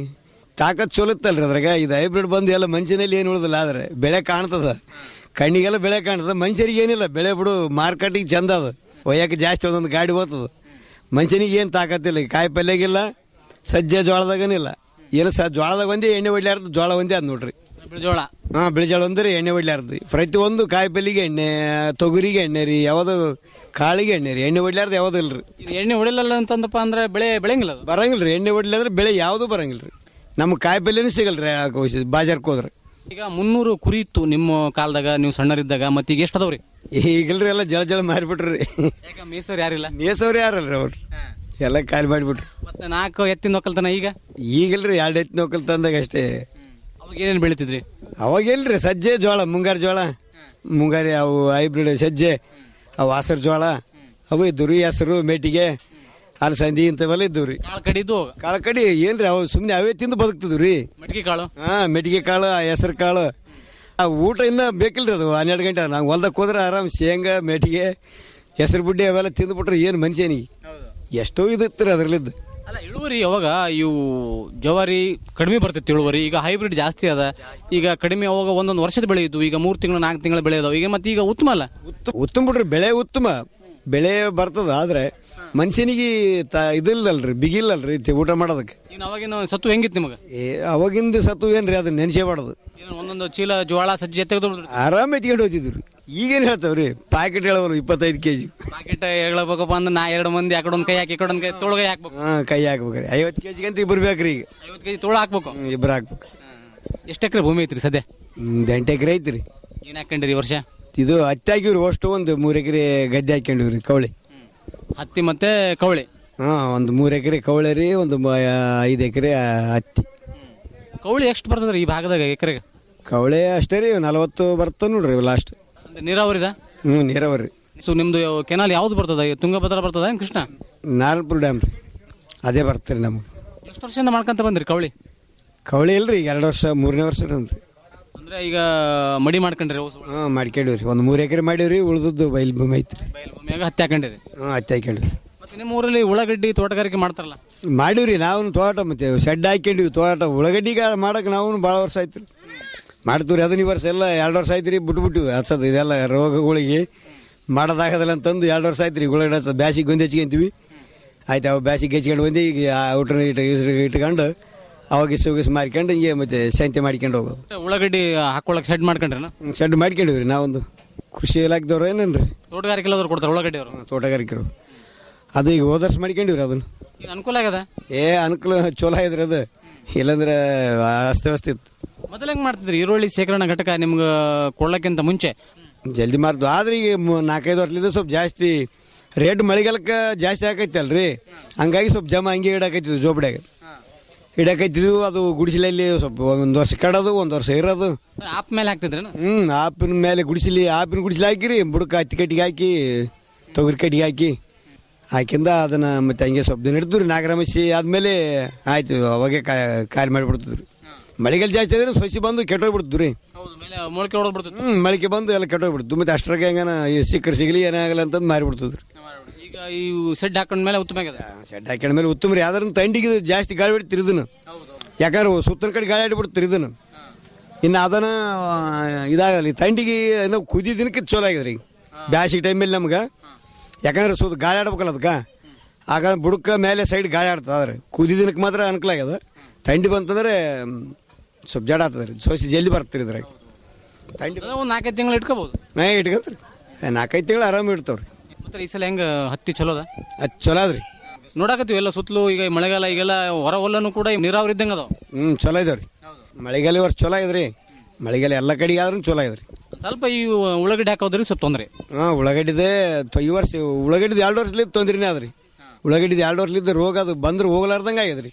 [SPEAKER 16] ತಾಕತ್ ಚಲೋ ಇತ್ತಲ್ರಿ ಅದ್ರಾಗ ಇದು ಹೈಬ್ರಿಡ್ ಬಂದು ಎಲ್ಲ ಮನುಷ್ಯನಲ್ಲಿ ಏನು ಉಳಿದಿಲ್ಲ ಆದ್ರೆ ಬೆಳೆ ಕಾಣ್ತದ ಕಣ್ಣಿಗೆಲ್ಲ ಬೆಳೆ ಕಾಣ್ತದ ಮನುಷ್ಯರಿಗೆ ಏನಿಲ್ಲ ಬೆಳೆ ಬಿಡು ಮಾರ್ಕೆಟಿಗೆ ಚಂದ ಅದು ಒಯ್ಯಕ್ಕೆ ಜಾಸ್ತಿ ಒಂದೊಂದು ಗಾಡಿ ಹೋಗ್ತದ ಮನುಷ್ಯನಿಗೆ ಏನು ತಾಕತ್ತಿಲ್ಲ ಈ ಕಾಯಿ ಪಲ್ಯಾಗಿಲ್ಲ ಸಜ್ಜೆ ಜೋಳದಾಗನಿಲ್ಲ ಏನು ಸ ಜೋಳದಾಗ ಒಂದೇ ಎಣ್ಣೆ ಹೊಡ್ಲಾರ್ದು ಜೋಳ ಒಂದೇ ಅದ್ ನೋಡ್ರಿ
[SPEAKER 15] ಜೋಳ
[SPEAKER 16] ಹಾ ಬಿಳಿಜಾಳ ಅಂದ್ರೆ ಎಣ್ಣೆ ಹೊಡ್ಲಾರ್ದು ಪ್ರತಿ ಒಂದು ಕಾಯಿ ಪಲ್ಲಿಗೆ ಎಣ್ಣೆ ತೊಗರಿಗೆ ಎಣ್ಣೆ ರೀ ಯಾವ್ದು ಕಾಳಿಗೆ ಎಣ್ಣೆ ರೀ ಎಣ್ಣೆ ಹೊಡ್ಲಾರ್ದು ಯಾವ್ದು ಇಲ್ರಿ
[SPEAKER 15] ಇದು ಎಣ್ಣೆ ಹೊಡಿಲಿಲ್ಲ ಅಂತಂದಪ್ಪ ಅಂದ್ರೆ ಬೆಳೆ ಬೆಳೆಯಂಗಿಲ್ಲ ಅದು
[SPEAKER 16] ಬರಂಗಿಲ್ರಿ ಎಣ್ಣೆ ಹೊಡ್ಲಿ ಅಂದ್ರೆ ಬೆಳೆ ಯಾವುದು ಬರಂಗಿಲ್ರಿ ನಮ್ಮ ಕಾಯಿ ಪಲ್ಯನೂ ಸಿಗಲ್ರಿ ಆ ಕೋಶ- ಬಾಜಾರ್ಕ್ ಹೋದ್ರೆ
[SPEAKER 15] ಈಗ ಮುನ್ನೂರು ಕುರಿ ಇತ್ತು ನಿಮ್ಮ ಕಾಲದಾಗ ನೀವು ಸಣ್ಣರಿದ್ದಾಗ ಮತ್ತೆ ಈಗ ಎಷ್ಟು ಅದಾವ್ರಿ
[SPEAKER 16] ಈಗಲ್ರಿ ಎಲ್ಲ ಜಳ ಜಳ ಮಾರಿಬಿಟ್ರಿ
[SPEAKER 15] ಯಾಕ ಮೀಸರ್ ಯಾರಿಲ್ಲ
[SPEAKER 16] ಮೇಸವ್ರು ಯಾರಲ್ರಿ ಅವ್ರು ಎಲ್ಲ ಖಾಲಿ ಮಾಡಿಬಿಟ್ರು
[SPEAKER 15] ಮತ್ತೆ ನಾಲ್ಕು ಎತ್ತಿನ ಒಕ್ಕಲ್ತನ ಈಗ
[SPEAKER 16] ಈಗಲ್ರಿ ಎರಡು ಎತ್ತಿನ ಒಕ್ಕಲ್ ತಂದಾಗ ಅಷ್ಟೇ
[SPEAKER 15] ಅವಾಗ ಏನೇನು ಬೆಳಿತಿದ್ರಿ
[SPEAKER 16] ಅವಾಗ ಎಲ್ರಿ ಸಜ್ಜೆ ಜೋಳ ಮುಂಗಾರು ಜೋಳ ಮುಂಗಾರಿ ಅವು ಹೈಬ್ರಿಡ್ ಸಜ್ಜೆ ಅವು ಹಸರು ಜೋಳ ಅವು ಇದ್ದು ರೀ ಹೆಸರು ಮೇಟಿಗೆ ಅಲಸಂದಿ ಇಂಥವೆಲ್ಲ ಇದ್ದು ರೀ
[SPEAKER 15] ಕಾಳು ಕಡಿದು
[SPEAKER 16] ಕಾಳು ಕಡಿ ಏನ್ರಿ ಅವು ಸುಮ್ಮನೆ ಅವೇ ತಿಂದು ಬದುಕ್ತಿದ್ವು ರೀ
[SPEAKER 15] ಮಡಿಕೆ ಕಾಳು
[SPEAKER 16] ಹಾ ಮೆಟಿಗೆ ಕಾಳು ಹೆಸರು ಕಾಳು ಆ ಊಟ ಇನ್ನ ಬೇಕಿಲ್ರಿ ಅದು ಹನ್ನೆರಡು ಗಂಟೆ ನಾವು ಹೊಲ್ದಕ್ಕೆ ಹೋದ್ರೆ ಆರಾಮ್ ಶೇಂಗಾ ಮೆಟಿಗೆ ಹೆಸರು ಬುಡ್ಡಿ ಅವೆಲ್ಲ ತಿಂದ್ಬಿಟ್ರೆ ಏನು ಮನುಷ್ಯನಿಗೆ ಎಷ್ಟೋ ಇದಿತ್ತು ರೀ ಅದ್ರಲ್ಲಿದ್ದು
[SPEAKER 15] ಅಲ್ಲ ಇಳುವರಿ ಅವಾಗ ಇವು ಜವಾರಿ ಕಡಿಮೆ ಬರ್ತಿತ್ತು ಇಳುವರಿ ಈಗ ಹೈಬ್ರಿಡ್ ಜಾಸ್ತಿ ಅದ ಈಗ ಕಡಿಮೆ ಅವಾಗ ಒಂದೊಂದು ವರ್ಷದ ಬೆಳೆ ಇದ್ದು ಈಗ ಮೂರು ತಿಂಗಳು ನಾಲ್ಕು ತಿಂಗಳ ಬೆಳೆ ಇದಾವೆ ಈಗ ಮತ್ತೆ ಈಗ ಉತ್ತಮ ಅಲ್ಲ
[SPEAKER 16] ಉತ್ತಮ ಬಿಡ್ರಿ ಬೆಳೆ ಉತ್ತಮ ಬೆಳೆ ಬರ್ತದ ಆದ್ರೆ ಮನುಷ್ಯನಿಗೆ ತ ಇದಿಲ್ಲಲ್ರಿ ಬಿಗಿಲ್ಲಲ್ರಿ ತಿ- ಊಟ ಮಾಡೋದಕ್ಕೆ
[SPEAKER 15] ಈಗ ಅವಾಗಿನ ಸತ್ತು ಹೆಂಗಿತ್ತು ನಿಮಗೆ
[SPEAKER 16] ಏ ಅವಾಗಿಂದ ಸತ್ತು ಏನ್ರಿ ಅದನ್ನ ನೆನೆಸೇಬಾರ್ದು
[SPEAKER 15] ಏನು ಒಂದೊಂದು ಚೀಲ ಜೋಳ ಸಜ್ಜೆ ತೆಗೆದು
[SPEAKER 16] ಆರಾಮ್ ಎತ್ಕೊಂಡು ಹೋಗ್ತಿದ್ರು ಈಗೇನ್ ಹೇಳ್ತಾವ್ರಿ ಪ್ಯಾಕೆಟ್ ಹೇಳವಲ್ಲ ಇಪ್ಪತ್ತೈದು ಕೆಜಿ
[SPEAKER 15] ಪಾಕೆಟ್ ಹೇಳಬೇಕಪ್ಪ ಅಂದ್ರೆ ನಾ ಎರಡು ಮಂದಿ ಆ ಕಡೆ ಒಂದು ಕೈ ಹಾಕಿ ಈ ಕಡೆ ಒಂದು ಕೈ ತೊಳಗೈ ಹಾಕ್ಬೇಕು
[SPEAKER 16] ಹಾ ಕೈ ಹಾಕ್ಬೇಕ್ರಿ ಐವತ್ತು ಕೆಜಿಗೆ ಅಂತ ಇಬ್ರು ಬೇಕ್ರಿ ಈಗ
[SPEAKER 15] ಐವತ್ತು ಕೆಜಿ ತೋಳ ಹಾಕ್ಬೇಕು
[SPEAKER 16] ಹ್ಮ್, ಇಬ್ರು ಹಾಕ್ಬೇಕು
[SPEAKER 15] ಎಷ್ಟು ಎಕರೆ ಭೂಮಿ ಐತ್ರಿ ಸದ್ಯ
[SPEAKER 16] ಒಂದ್ ಎಂಟು ಎಕರೆ ಐತ್ರಿ
[SPEAKER 15] ಏನ್ ಹಾಕೊಂಡಿರಿ ಈ ವರ್ಷ
[SPEAKER 16] ಇದು ಹತ್ತಿ ಹಾಕಿವ್ರಿ ಅಷ್ಟು ಒಂದು ಮೂರ್ ಎಕರೆ ಗದ್ದೆ ಹಾಕೊಂಡಿವ್ರಿ ಕವಳಿ
[SPEAKER 15] ಹತ್ತಿ ಮತ್ತೆ ಕವಳಿ
[SPEAKER 16] ಹಾ ಒಂದು ಮೂರ್ ಎಕರೆ ಕವಳೆ ರೀ ಒಂದು ಮ- ಐದು ಎಕರೆ ಹತ್ತಿ
[SPEAKER 15] ಕವಳಿ ಎಷ್ಟು ಬರ್ತದ್ರಿ ಈ ಭಾಗದಾಗ ಎಕರೆಗೆ
[SPEAKER 16] ಕವಳೆ ಅಷ್ಟೇ ರೀ ನಲವತ್ತು ಬರ್ತ ನೋಡ್ರಿ ಲಾಸ್ಟ್
[SPEAKER 15] ಅಂದ್ರೆ ನೀರಾವರಿದ
[SPEAKER 16] ಹ್ಞೂ ನೀರಾವರಿ
[SPEAKER 15] ಸೊ ನಿಮ್ದು ಕೆನಾಲ್ ಯಾವ್ದು ಬರ್ತದ ತುಂಗಭದ್ರಾ ಬರ್ತದ ಏನ್ ಕೃಷ್ಣ
[SPEAKER 16] ನಾರಾಯಣಪುರ ಡ್ಯಾಮ್ ರೀ ಅದೇ ಬರ್ತೀರಿ ನಮ್ಗೆ
[SPEAKER 15] ಎಷ್ಟು ವರ್ಷದಿಂದ ಮಾಡ್ಕೊಂತ ಬಂದ್ರಿ ಕವಳಿ
[SPEAKER 16] ಕವಳಿ ಇಲ್ರಿ ಈಗ ಎರಡು ವರ್ಷ ಮೂರನೇ ವರ್ಷ ರೀ
[SPEAKER 15] ಅಂದ್ರೆ ಈಗ ಮಡಿ ಮಾಡ್ಕೊಂಡ್ರಿ ಹೊಸ
[SPEAKER 16] ಹಾಂ ಮಾಡ್ಕೊಂಡಿವ್ರಿ ಒಂದು ಮೂರು ಎಕರೆ ಮಾಡೀವ್ರಿ ಉಳ್ದದ್ದು ಬಯಲು ಭೂಮಿ ಐತ್ರಿ
[SPEAKER 15] ಭೂಮಿಯಾಗ ಹತ್ತಿ ಹಾಕೊಂಡಿರಿ
[SPEAKER 16] ಹಾಂ ಹತ್ತಿ ಹಾಕೊಂಡಿವ್ರಿ
[SPEAKER 15] ಮತ್ತೆ ನಿಮ್ಮ ಊರಲ್ಲಿ ಉಳ್ಳಾಗಡ್ಡಿ ತೋಟಗಾರಿಕೆ ಮಾಡ್ತಾರಲ್ಲ
[SPEAKER 16] ಮಾಡೀವ್ರಿ ನಾವು ತೋಟ ಮತ್ತೆ ಶೆಡ್ ಹಾಕೊಂಡಿವಿ ತೋಟ ಉಳ್ಳಗಡ್ಡಿಗೆ ಮಾಡಕ್ಕೆ ನಾವು ಭಾಳ ವರ್ಷ ಆಯ್ತು ರೀ ಮಾಡ್ತೀವಿ ರೀ ಅದನ್ನ ಈ ವರ್ಷ ಎಲ್ಲ ಎರಡು ವರ್ಷ ಆಯ್ತು ರೀ ಬಿಟ್ಬಿಟ್ಟಿವಿ ಹಚ್ಚೋದು ಇದೆಲ್ಲ ರೋಗಗಳಿಗೆ ಮಾಡೋದಾಗದಲ್ಲ ಅಂತಂದು ಎರಡು ವರ್ಷ ಆಯ್ತು ರೀ ಉಳ್ಳಗಡ್ಡಿ ಹಚ್ಚೋದು ಬ್ಯಾಸಿಗೆ ಗೊಂದಿ ಹಚ್ಕೊಂತೀವಿ ಆಯ್ತು ಅವು ಬ್ಯಾಸಿಗೆ ಹಚ್ಕೊಂಡು ಬಂದು ಈಗ ಔಟ್ರ ಇಟ್ಟು ಇಟ್ಕೊಂಡು ಅವಾಗ ಇಸು ಗಿಸ್ ಮಾರ್ಕೊಂಡು ಹಿಂಗೆ ಮತ್ತೆ ಶಾಂತಿ ಮಾಡ್ಕೊಂಡು ಹೋಗೋದು
[SPEAKER 15] ಮತ್ತೆ ಉಳ್ಳಾಗಡ್ಡಿ ಹಾಕೊಳಕ್ ಶೆಡ್ ಮಾಡ್ಕೊಂಡ್ರಿ
[SPEAKER 16] ಶೆಡ್ ಮಾಡ್ಕೊಂಡಿವ್ರಿ ನಾವೊಂದು ಕೃಷಿ ಇಲಾಖೆದವ್ರು ಏನೇನ್ರಿ
[SPEAKER 15] ತೋಟಗಾರಿಕೆ ಎಲ್ಲಾದ್ರು ಕೊಡ್ತಾರೆ ಉಳ್ಳಾಗಡ್ಡಿ ಅವರು
[SPEAKER 16] ತೋಟಗಾರಿಕೆರು ಅದು ಈಗ ಹೋದ ವರ್ಷ ಮಾಡ್ಕೊಂಡಿವ್ರಿ ಅದನ್ನು
[SPEAKER 15] ಈಗ ಅನುಕೂಲ ಆಗ್ಯದ
[SPEAKER 16] ಏ ಅನುಕೂಲ ಚಲೋ ಇದ್ರಿ ಅದು ಇಲ್ಲಾಂದ್ರೆ ಅಸ್ತವ್ಯಸ್ತ ಇತ್ತು
[SPEAKER 15] ಮೊದಲು ಹೆಂಗ್ ಮಾಡ್ತಿದ್ರಿ ಈರುಳ್ಳಿ ಶೇಖರಣಾ ಘಟಕ ನಿಮ್ಗೆ ಕೊಡ್ಲಕ್ಕಿಂತ ಮುಂಚೆ
[SPEAKER 16] ಜಲ್ದಿ ಮಾರ್ದು ಆದ್ರೆ ಈಗ ಮು- ನಾಲ್ಕೈದು ವರ್ಷದಿಂದ ಸ್ವಲ್ಪ ಜಾಸ್ತಿ ರೇಟ್ ಮಳೆಗಾಲಕ್ಕೆ ಜಾಸ್ತಿ ಆಕೈತಿ ಅಲ್ರಿ ಹಂಗಾಗಿ ಸ್ವಲ್ಪ ಜಮ ಹಂಗೆ ಇಡಾಕೈತಿದ್ವು ಜೋಬಡ್ಯಾಗ ಇಡಾಕೈತಿದ್ವು ಅದು ಗುಡಿಸಲಲ್ಲಿ ಸ್ವಲ್ಪ ಒಂದು ವರ್ಷ ಕಡೋದು ಒಂದು ವರ್ಷ ಇರೋದು
[SPEAKER 15] ಆಪ್ ಮೇಲೆ ಹಾಕ್ತಿದ್ರೇನು
[SPEAKER 16] ಹ್ಮ್ ಆಪಿನ ಮೇಲೆ ಗುಡಿಸಲಿ ಆಪಿನ ಗುಡಿಸಲಿ ಹಾಕಿರಿ ಬುಡಕ ಹತ್ತಿ ಕಟ್ಟಿಗೆ ಹಾಕಿ ತೊಗರಿ ಕಟ್ಟಿಗೆ ಹಾಕಿ ಹಾಕಿಂದ ಅದನ್ನ ಮತ್ತೆ ಹಂಗೆ ಸ್ವಲ್ಪ ದಿನ ಇಡ್ತೀವಿ ನಾಗರಮಸಿ ಆದ್ಮೇಲೆ ಆಯ್ತು ಅವಾಗೆ ಕಾ- ಖಾಲಿ ಮಾಡಿಬಿಡ್ತಿದ್ರಿ ಮಳೆಗಾಲ ಜಾಸ್ತಿ ಆದ್ರೆ ಸಸಿ ಬಂದು ಕೆಟ್ಟೋಗ್ಬಿಡ್ತು ರೀ
[SPEAKER 15] ಮೇಲೆ ಮೊಳಕೆ ಹೊಡೆದ್ ಬಿಡ್ತದೆ
[SPEAKER 16] ಹ್ಮ್ ಮಳಿಕೆ ಬಂದು ಎಲ್ಲ ಕೆಟ್ಟೋಗ್ಬಿಡ್ತು ಮತ್ತೆ ಅಷ್ಟ್ರಾಗ ಹೆಂಗನ ಈ ಸಿಕ್ಕರ್ ಸಿಗಲಿ ಏನಾಗಲ್ಲ ಅಂತಂದು ಮಾರಿಬಿಡ್ತದ್ರಿ
[SPEAKER 15] ಈಗ ಈ ಸೆಡ್ ಹಾಕೊಂಡ್ಮೇಲೆ ಉತ್ತಮ ಆಗ್ಯದ
[SPEAKER 16] ಶೆಡ್ ಹಾಕೊಂಡ ಮೇಲೆ ಉತ್ತಮ ರೀ ಯಾವ್ದಾರ ತಂಡಿಗೆ ಇದು ಜಾಸ್ತಿ ಗಾಳಿ ಬಿಡ್ತೀರಿ ಇದನ್ನು ಯಾಕಂದ್ರೆ ಸುತ್ತಲ ಕಡೆ ಗಾಳಿ ಆಡ್ಬಿಡ್ತೀರಿ ಇದನ್ನು ಇನ್ನು ಅದನ್ನ ಆ, ಇದಾಗಲ್ಲ ಈ ತಂಡಿಗೆ ಏನೋ ಕುದಿ ದಿನಕ್ಕೆ ಚಲೋ ಆಗ್ಯದ ರೀ ಬ್ಯಾಸಿಗೆ ಟೈಮಲ್ಲಿ ನಮ್ಗೆ ಯಾಕಂದ್ರೆ ಸುತ್ತ ಗಾಳಿ ಆಡ್ಬೇಕಲ್ಲ ಅದಕ್ಕೆ ಆಗ ಬುಡಕ ಮೇಲೆ ಸೈಡ್ ಗಾಳಿ ಆಡ್ತದೆ ಆದ್ರೆ ಕುದಿ ದಿನಕ್ಕೆ ಮಾತ್ರ ಅನುಕೂಲ ಆಗ್ಯದ ಥಂಡಿ ಬಂತಂದ್ರೆ ಮ್, ಸ್ವಲ್ಪ ಜಡ ಆಗ್ತದೆ ರೀ ಸೋಸಿ ಜಲ್ದಿ ಬರ್ತೀರಿ ಇದ್ರಾಗ ಥಂಡಿ
[SPEAKER 15] ಒಂದು ನಾಲ್ಕೈದು ತಿಂಗಳು ಇಟ್ಕೋಬಹುದು
[SPEAKER 16] ನಾ ಇಟ್ಕೊಂತ್ರಿ ನಾಲ್ಕೈದು ತಿಂಗಳು ಆರಾಮ ಇಡ್ತಾವ್ರಿ
[SPEAKER 15] ಮತ್ತೆ ಈ ಸಲ ಹೆಂಗ ಹತ್ತಿ ಚಲೋದ
[SPEAKER 16] ಅದು ಚಲೋ ಅದ್ರಿ
[SPEAKER 15] ನೋಡಕತ್ತೀವಿ ಎಲ್ಲ ಸುತ್ತಲೂ ಈಗ ಈ ಮಳೆಗಾಲ ಈಗೆಲ್ಲ ಹೊರ ಹೊಲನು ಕೂಡ ನೀರಾವರಿ ಇದ್ದಂಗ ಅದಾವ
[SPEAKER 16] ಹ್ಞೂ ಚಲೋ ಇದಾವ್ರಿ ಮಳೆಗಾಲ ಈ ವರ್ಷ ಚಲೋ ಆಗ್ಯದ್ರಿ ಮಳೆಗಾಲ ಎಲ್ಲ ಕಡೆಗೆ ಆದ್ರೂ ಚಲೋ ಇದ್ರಿ
[SPEAKER 15] ಸ್ವಲ್ಪ ಈ ಉಳ್ಳಾಗಡ್ಡಿ ಹಾಕೋದ್ರಿಗೆ ಸ್ವಲ್ಪ ತೊಂದರೆ
[SPEAKER 16] ಹಾಂ ಉಳ್ಳಾಗಡ್ಡಿದೆ ತ- ಈ ವರ್ಷ ಉಳ್ಳಾಗಡ್ಡಿದ ಎರಡು ವರ್ಷಲಿದ್ದು ತೊಂದ್ರೆನೇ ಅದ್ರಿ ಉಳ್ಳಾಗಡ್ಡಿದ ಎರಡು ವರ್ಷಲಿದ್ದ ರೋಗ ಅದು ಬಂದ್ರೆ ಹೋಗ್ಲಾರ್ದಂಗೆ ಆಗ್ಯದ್ರಿ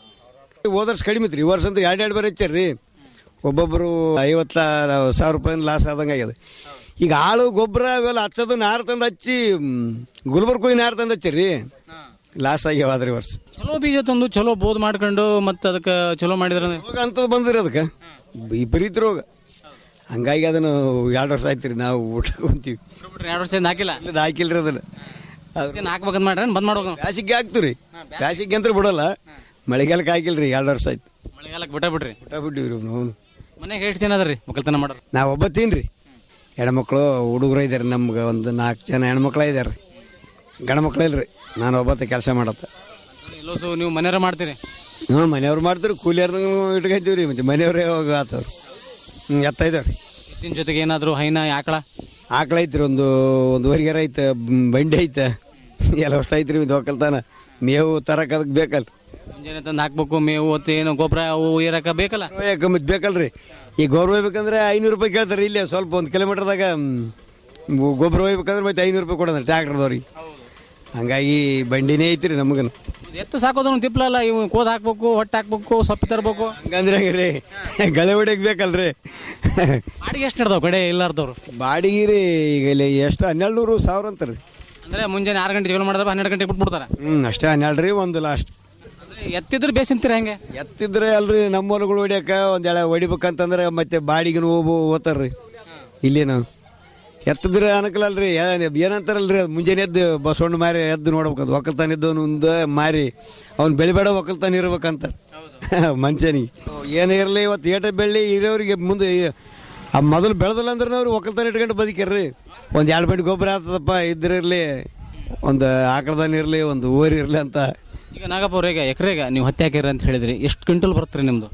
[SPEAKER 16] ಹೋದ ವರ್ಷ ಕಡಿಮೆ ಇತ್ರಿ ಈ ವರ್ಷ ಅಂತ ಎರಡು ಎರಡು ಬೇರೆ ಹಚ್ಚಾರ್ರಿ ಒಬ್ಬೊಬ್ಬರು ಐವತ್ತ ಸಾವಿರ ರೂಪಾಯಿ ಲಾಸ್ ಆದಂಗೆ ಆಗ್ಯದ ಈಗ ಆಳು ಗೊಬ್ಬರ ಅವೆಲ್ಲ ಹಚ್ಚೋದು ನಾರು ತಂದು ಹಚ್ಚಿ ಗುಲ್ಬರ್ಗ ಹೋಗಿ ನಾರು ತಂದು ಹಚ್ಚಿರಿ ಲಾಸ್ ಆಗ್ಯಾವ ಈ ವರ್ಷ
[SPEAKER 15] ಚಲೋ ಬೀಜ ತಂದು ಚಲೋ ಬೋದ್ ಮಾಡ್ಕೊಂಡು ಮತ್ತೆ ಅದಕ್ಕೆ ಚಲೋ ಮಾಡಿದ್ರೆ
[SPEAKER 16] ರೋಗ ಅಂತದ್ ಬಂದ್ರಿ ಅದಕ್ಕೆ ವಿಪರೀತ ರೋಗ ಹಂಗಾಗಿ ಅದನ್ನು ಎರಡು ವರ್ಷ ಆಯ್ತು ರೀ ನಾವು ಊಟ ಕುಂತೀವಿ
[SPEAKER 15] ಎರಡು ವರ್ಷ ಹಾಕಿಲ್ಲ
[SPEAKER 16] ಇಲ್ಲದ ಹಾಕಿಲ್ರಿ ಅದನ್ನ
[SPEAKER 15] ಅದಕ್ಕೆ ಹಾಕ್ಬೇಕಂತ ಮಾಡ್ರೆ ಬಂದ್ ಮಾಡೋದು
[SPEAKER 16] ಬ್ಯಾಸಿಗೆ ಹಾಕ್ತಿವ್ರಿ ಬ್ಯಾಸಿಗೆ ಅಂತ ಬಿಡಲ್ಲ ಮಳೆಗಾಲಕ್ಕೆ ಹಾಕಿಲ್ರಿ ಎರಡು ವರ್ಷ ಆಯ್ತು
[SPEAKER 15] ಮಳೆಗಾಲಕ್ಕೆ ಬಿಟ್ಟ ಬಿಟ್ರಿ
[SPEAKER 16] ಊಟ ಬಿಟ್ಟಿವ್ರಿ ನಾವು
[SPEAKER 15] ಮನೆಗೆ ಎಷ್ಟು ಜನ ಅದರಿ ಒಕ್ಕಲ್ತನ ಮಾಡೋರು
[SPEAKER 16] ನಾವು ಒಬ್ಬತ್ತೀನ್ರಿ ಹೆಣ್ಮಕ್ಳು ಹುಡುಗರು ಇದ್ದಾರೆ ನಮ್ಗೆ ಒಂದು ನಾಲ್ಕು ಜನ ಹೆಣ್ಮಕ್ಳು ಇದ್ದಾರೆ ಗಂಡ ಮಕ್ಳು ಇಲ್ರಿ ನಾನು ಒಬ್ಬತ್ತ ಕೆಲಸ ಮಾಡತ್ತ
[SPEAKER 15] ಎಲ್ಲೋಸು ನೀವು ಮನೆಯವ್ರ ಮಾಡ್ತೀರಿ
[SPEAKER 16] ಹ್ಞೂ ಮನೆಯವ್ರು ಮಾಡ್ತಾರೆ ಕೂಲಿಯರ್ದು ಇಟ್ಕೊತೀವಿ ರೀ ಮತ್ತೆ ಮನೆಯವ್ರೇ ಹೋಗಿ ಆತವ್ರು ಹ್ಞೂ ಎತ್ತ ಇದಾವ್ರಿ
[SPEAKER 15] ಇತ್ತಿನ ಜೊತೆಗೆ ಏನಾದ್ರು ಹೈನ ಆಕಳ
[SPEAKER 16] ಆಕಳ ಐತ್ರಿ ಒಂದು ಒಂದು ವರಿಗೆರ ಐತೆ ಬ್- ಬಂಡಿ ಐತೆ ಎಲ್ಲ ಅಷ್ಟು ಐತ್ರಿ ಇದು ಒಕ್ಕಲ್ತಾನ ಮೇವು ತರಕ ಅದಕ್ಕೆ ಬೇಕಲ್ಲ
[SPEAKER 15] ಮುಂಜಾನೆ ತಂದು ಹಾಕ್ಬೇಕು ಮೇವು ಮತ್ತೆ ಏನು ಗೊಬ್ಬರ ಅವು ಏರಕ ಬೇಕಲ್ಲ
[SPEAKER 16] ಯಾಕೆ ಮತ್ತೆ ಬೇಕಲ್ರಿ ಈ ಗೊಬ್ಬರ ಒಯ್ಬೇಕಂದ್ರೆ ಐನೂರು ರೂಪಾಯಿ ಕೇಳ್ತಾರೆ ಇಲ್ಲೇ ಸ್ವಲ್ಪ ಒಂದು ಕಿಲೋಮೀಟರ್ದಾಗ ಗೊಬ್ಬರ ಒಯ್ಬೇಕಂದ್ರೆ ಮತ್ತೆ ಐನೂರು ರೂಪಾಯಿ ಕೊಡೋಣ ಟ್ಯಾಕ್ಟರ್ದವ್ರಿಗೆ ಹಂಗಾಗಿ ಬಂಡಿನೇ ಐತ್ರಿ ನಮಗನು
[SPEAKER 15] ಎತ್ತು ಸಾಕೋದು ತಿಪ್ಪಲಲ್ಲ ಇವು ಕೋದ್ ಹಾಕ್ಬೇಕು ಹೊಟ್ಟೆ ಹಾಕ್ಬೇಕು ಸೊಪ್ಪು ತರಬೇಕು
[SPEAKER 16] ಹಂಗಂದ್ರೆ ಹಂಗ್ರಿ ಗಳೆ ಹೊಡಿಯಕ್ ಬೇಕಲ್ರಿ
[SPEAKER 15] ಬಾಡಿಗೆ ಎಷ್ಟು ನಡೆದವು ಕಡೆ ಇಲ್ಲಾರ್ದವ್ರು
[SPEAKER 16] ಬಾಡಿಗೆ ರೀ ಈಗ ಇಲ್ಲಿ ಎಷ್ಟು ಹನ್ನೆರಡು ನೂರು ಸಾವಿರ ಅಂತಾರೆ
[SPEAKER 15] ಅಂದ್ರೆ ಮುಂಜಾನೆ ಆರು ಗಂಟೆ ಜೋಲ ಮಾಡಿದ್ರೆ ಹನ್ನೆರಡು ಗಂಟೆಗೆ ಬಿಟ್ಬಿಡ್ತಾರ
[SPEAKER 16] ಹ್ಞೂ ಅಷ್ಟೇ ಹನ್ನೆರಡು ರೀ ಒಂದು ಲಾಸ್ಟ್
[SPEAKER 15] ಎತ್ತಿದ್ರೆ ಬೇಸಿಂತೀರ ಹೆಂಗೆ
[SPEAKER 16] ಎತ್ತಿದ್ರೆ ಅಲ್ರಿ ನಮ್ಮ ಹೊಲಗಳು ಹೊಡಿಯಕ ಒಂದ್ ಎಳೆ ಹೊಡಿಬೇಕಂತಂದ್ರೆ ಮತ್ತೆ ಬಾಡಿಗೆನು ಹೋಗ್ಬೋ ಓದ್ತಾರ್ರಿ ಇಲ್ಲೇನು ಎತ್ತಿದ್ರೆ ಅನಕಲಲ್ರಿ ಏನಂತಾರಲ್ರಿ ಅದು ಮುಂಜಾನೆ ಎದ್ದು ಬಸವಣ್ಣ ಮಾರಿ ಎದ್ದು ನೋಡ್ಬೇಕಂತ ಒಕ್ಕಲ್ತಾನ ಇದ್ದವನು ಒಂದು ಮಾರಿ ಅವ್ನು ಬೆಳಿಬೇಡ ಒಕ್ಕಲ್ತಾನ ಇರ್ಬೇಕಂತ ಮನುಷ್ಯನಿಗೆ ಏನೇ ಇರಲಿ ಇವತ್ತು ಏಟ ಬೆಳ್ಳಿ ಇರೋರಿಗೆ ಮುಂದೆ ಈ- ಆ ಮೊದಲು ಬೆಳೆದಲ್ಲ ಅಂದ್ರೆ ಅವ್ರು ಒಕ್ಕಲ್ತಾನ ಇಟ್ಕೊಂಡು ಬದುಕ್ಯಾರ್ರಿ ಒಂದು ಎರಡು ಬಂಡಿ ಗೊಬ್ಬರ ಆಗ್ತದಪ್ಪ ಇದ್ರಿರ್ಲಿ ಒಂದು ಆಕಳದಾನ ಇರಲಿ ಒಂದು ಊರಿ ಇರಲಿ ಅಂತ
[SPEAKER 15] ಈಗ ನಾಗಪ್ಪ ಅವ್ರ ಈಗ ಎಕರೆಗೆ ನೀವು ಹತ್ತಿ ಹಾಕಿರಿ ಅಂತ ಹೇಳಿದ್ರಿ ಎಷ್ಟು ಕ್ವಿಂಟಲ್ ಬರುತ್ತೆ ನಿಮ್ದು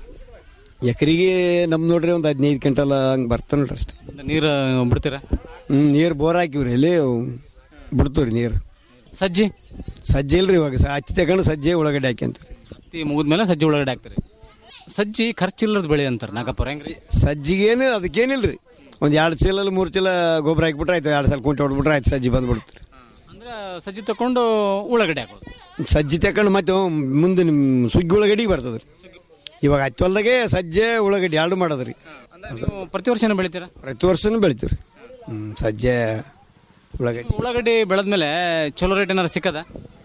[SPEAKER 16] ಎಕರೆಗೆ ನಮ್ ನೋಡ್ರಿ ಒಂದು ಹದಿನೈದು ಕ್ವಿಂಟಲ್ ಹಂಗೆ ಬರ್ತಾವ ನೋಡ್ರಿ ಅಷ್ಟೇ
[SPEAKER 15] ನೀರು ಬಿಡ್ತೀರಾ
[SPEAKER 16] ಹ್ಞೂ ನೀರು ಬೋರ್ ಹಾಕಿವ್ರಿ ಇಲ್ಲಿ ಬಿಡ್ತೀವ್ರಿ ನೀರು
[SPEAKER 15] ಸಜ್ಜಿ
[SPEAKER 16] ಸಜ್ಜೆ ಇಲ್ರಿ ಇವಾಗ ಸ- ಹತ್ತಿ ತಗೊಂಡು ಸಜ್ಜೆ ಉಳ್ಳಾಗಡ್ಡೆ ಹಾಕ್ಯಂತೀವಿ
[SPEAKER 15] ಹತ್ತಿ ಮುಗಿದ್ಮೇಲೆ ಸಜ್ಜಿ ಒಳಗಡೆ ಹಾಕ್ತೀರಿ ಸಜ್ಜಿ ಖರ್ಚಿಲ್ಲದ ಬೆಳೆ ಅಂತಾರೆ ನಾಗಪ್ಪ ಅವ್ರ ಹೆಂಗ್ರಿ
[SPEAKER 16] ಸಜ್ಜಿಗೇನು ಅದಕ್ಕೇನಿಲ್ರಿ ಒಂದು ಎರಡು ಚೀಲ ಮೂರು ಚೀಲ ಗೊಬ್ಬರ ಹಾಕ್ಬಿಟ್ರೆ ಆಯ್ತು ಎರಡು ಸಲ ಕುಂಟೆ ಹೊಡ್ಬಿಟ್ರೆ ಆಯ್ತು ಸಜ್ಜಿ ಬಂದ್ಬಿಡ್ತೀರಿ
[SPEAKER 15] ಅಂದ್ರೆ ಸಜ್ಜಿ ತಕೊಂಡು ಉಳ್ಳಾಗಡ್ಡೆ ಹಾಕೋದು
[SPEAKER 16] ಸಜ್ಜಿ ತಕೊಂಡು ಮತ್ತೆ ಅವ್ ಮುಂದೆ ನಿಮ್ಮ ಸುಗ್ಗಿ ಉಳ್ಳಾಗಡ್ಡಿಗೆ ಬರ್ತದ್ರಿ ಇವಾಗ ಹತ್ತಿ ಹೊಲ್ದಾಗೆ ಸಜ್ಜೆ ಉಳ್ಳಾಗಡ್ಡಿ ಎರಡು ಮಾಡೋದ್ರಿ
[SPEAKER 15] ನೀವು ಪ್ರತಿ ವರ್ಷನೂ ಬೆಳಿತೀರಾ
[SPEAKER 16] ಪ್ರತಿ ವರ್ಷನೂ ಬೆಳಿತೀವಿ ರೀ ಹ್ಞೂ ಸಜ್ಜೆ ಉಳ್ಳಾಗಡ್ಡಿ
[SPEAKER 15] ಉಳ್ಳಾಗಡ್ಡಿ ಬೆಳೆದ್ಮೇಲೆ ಚಲೋ ರೇಟ್ ಏನಾರು ಸಿಕ್ಕದ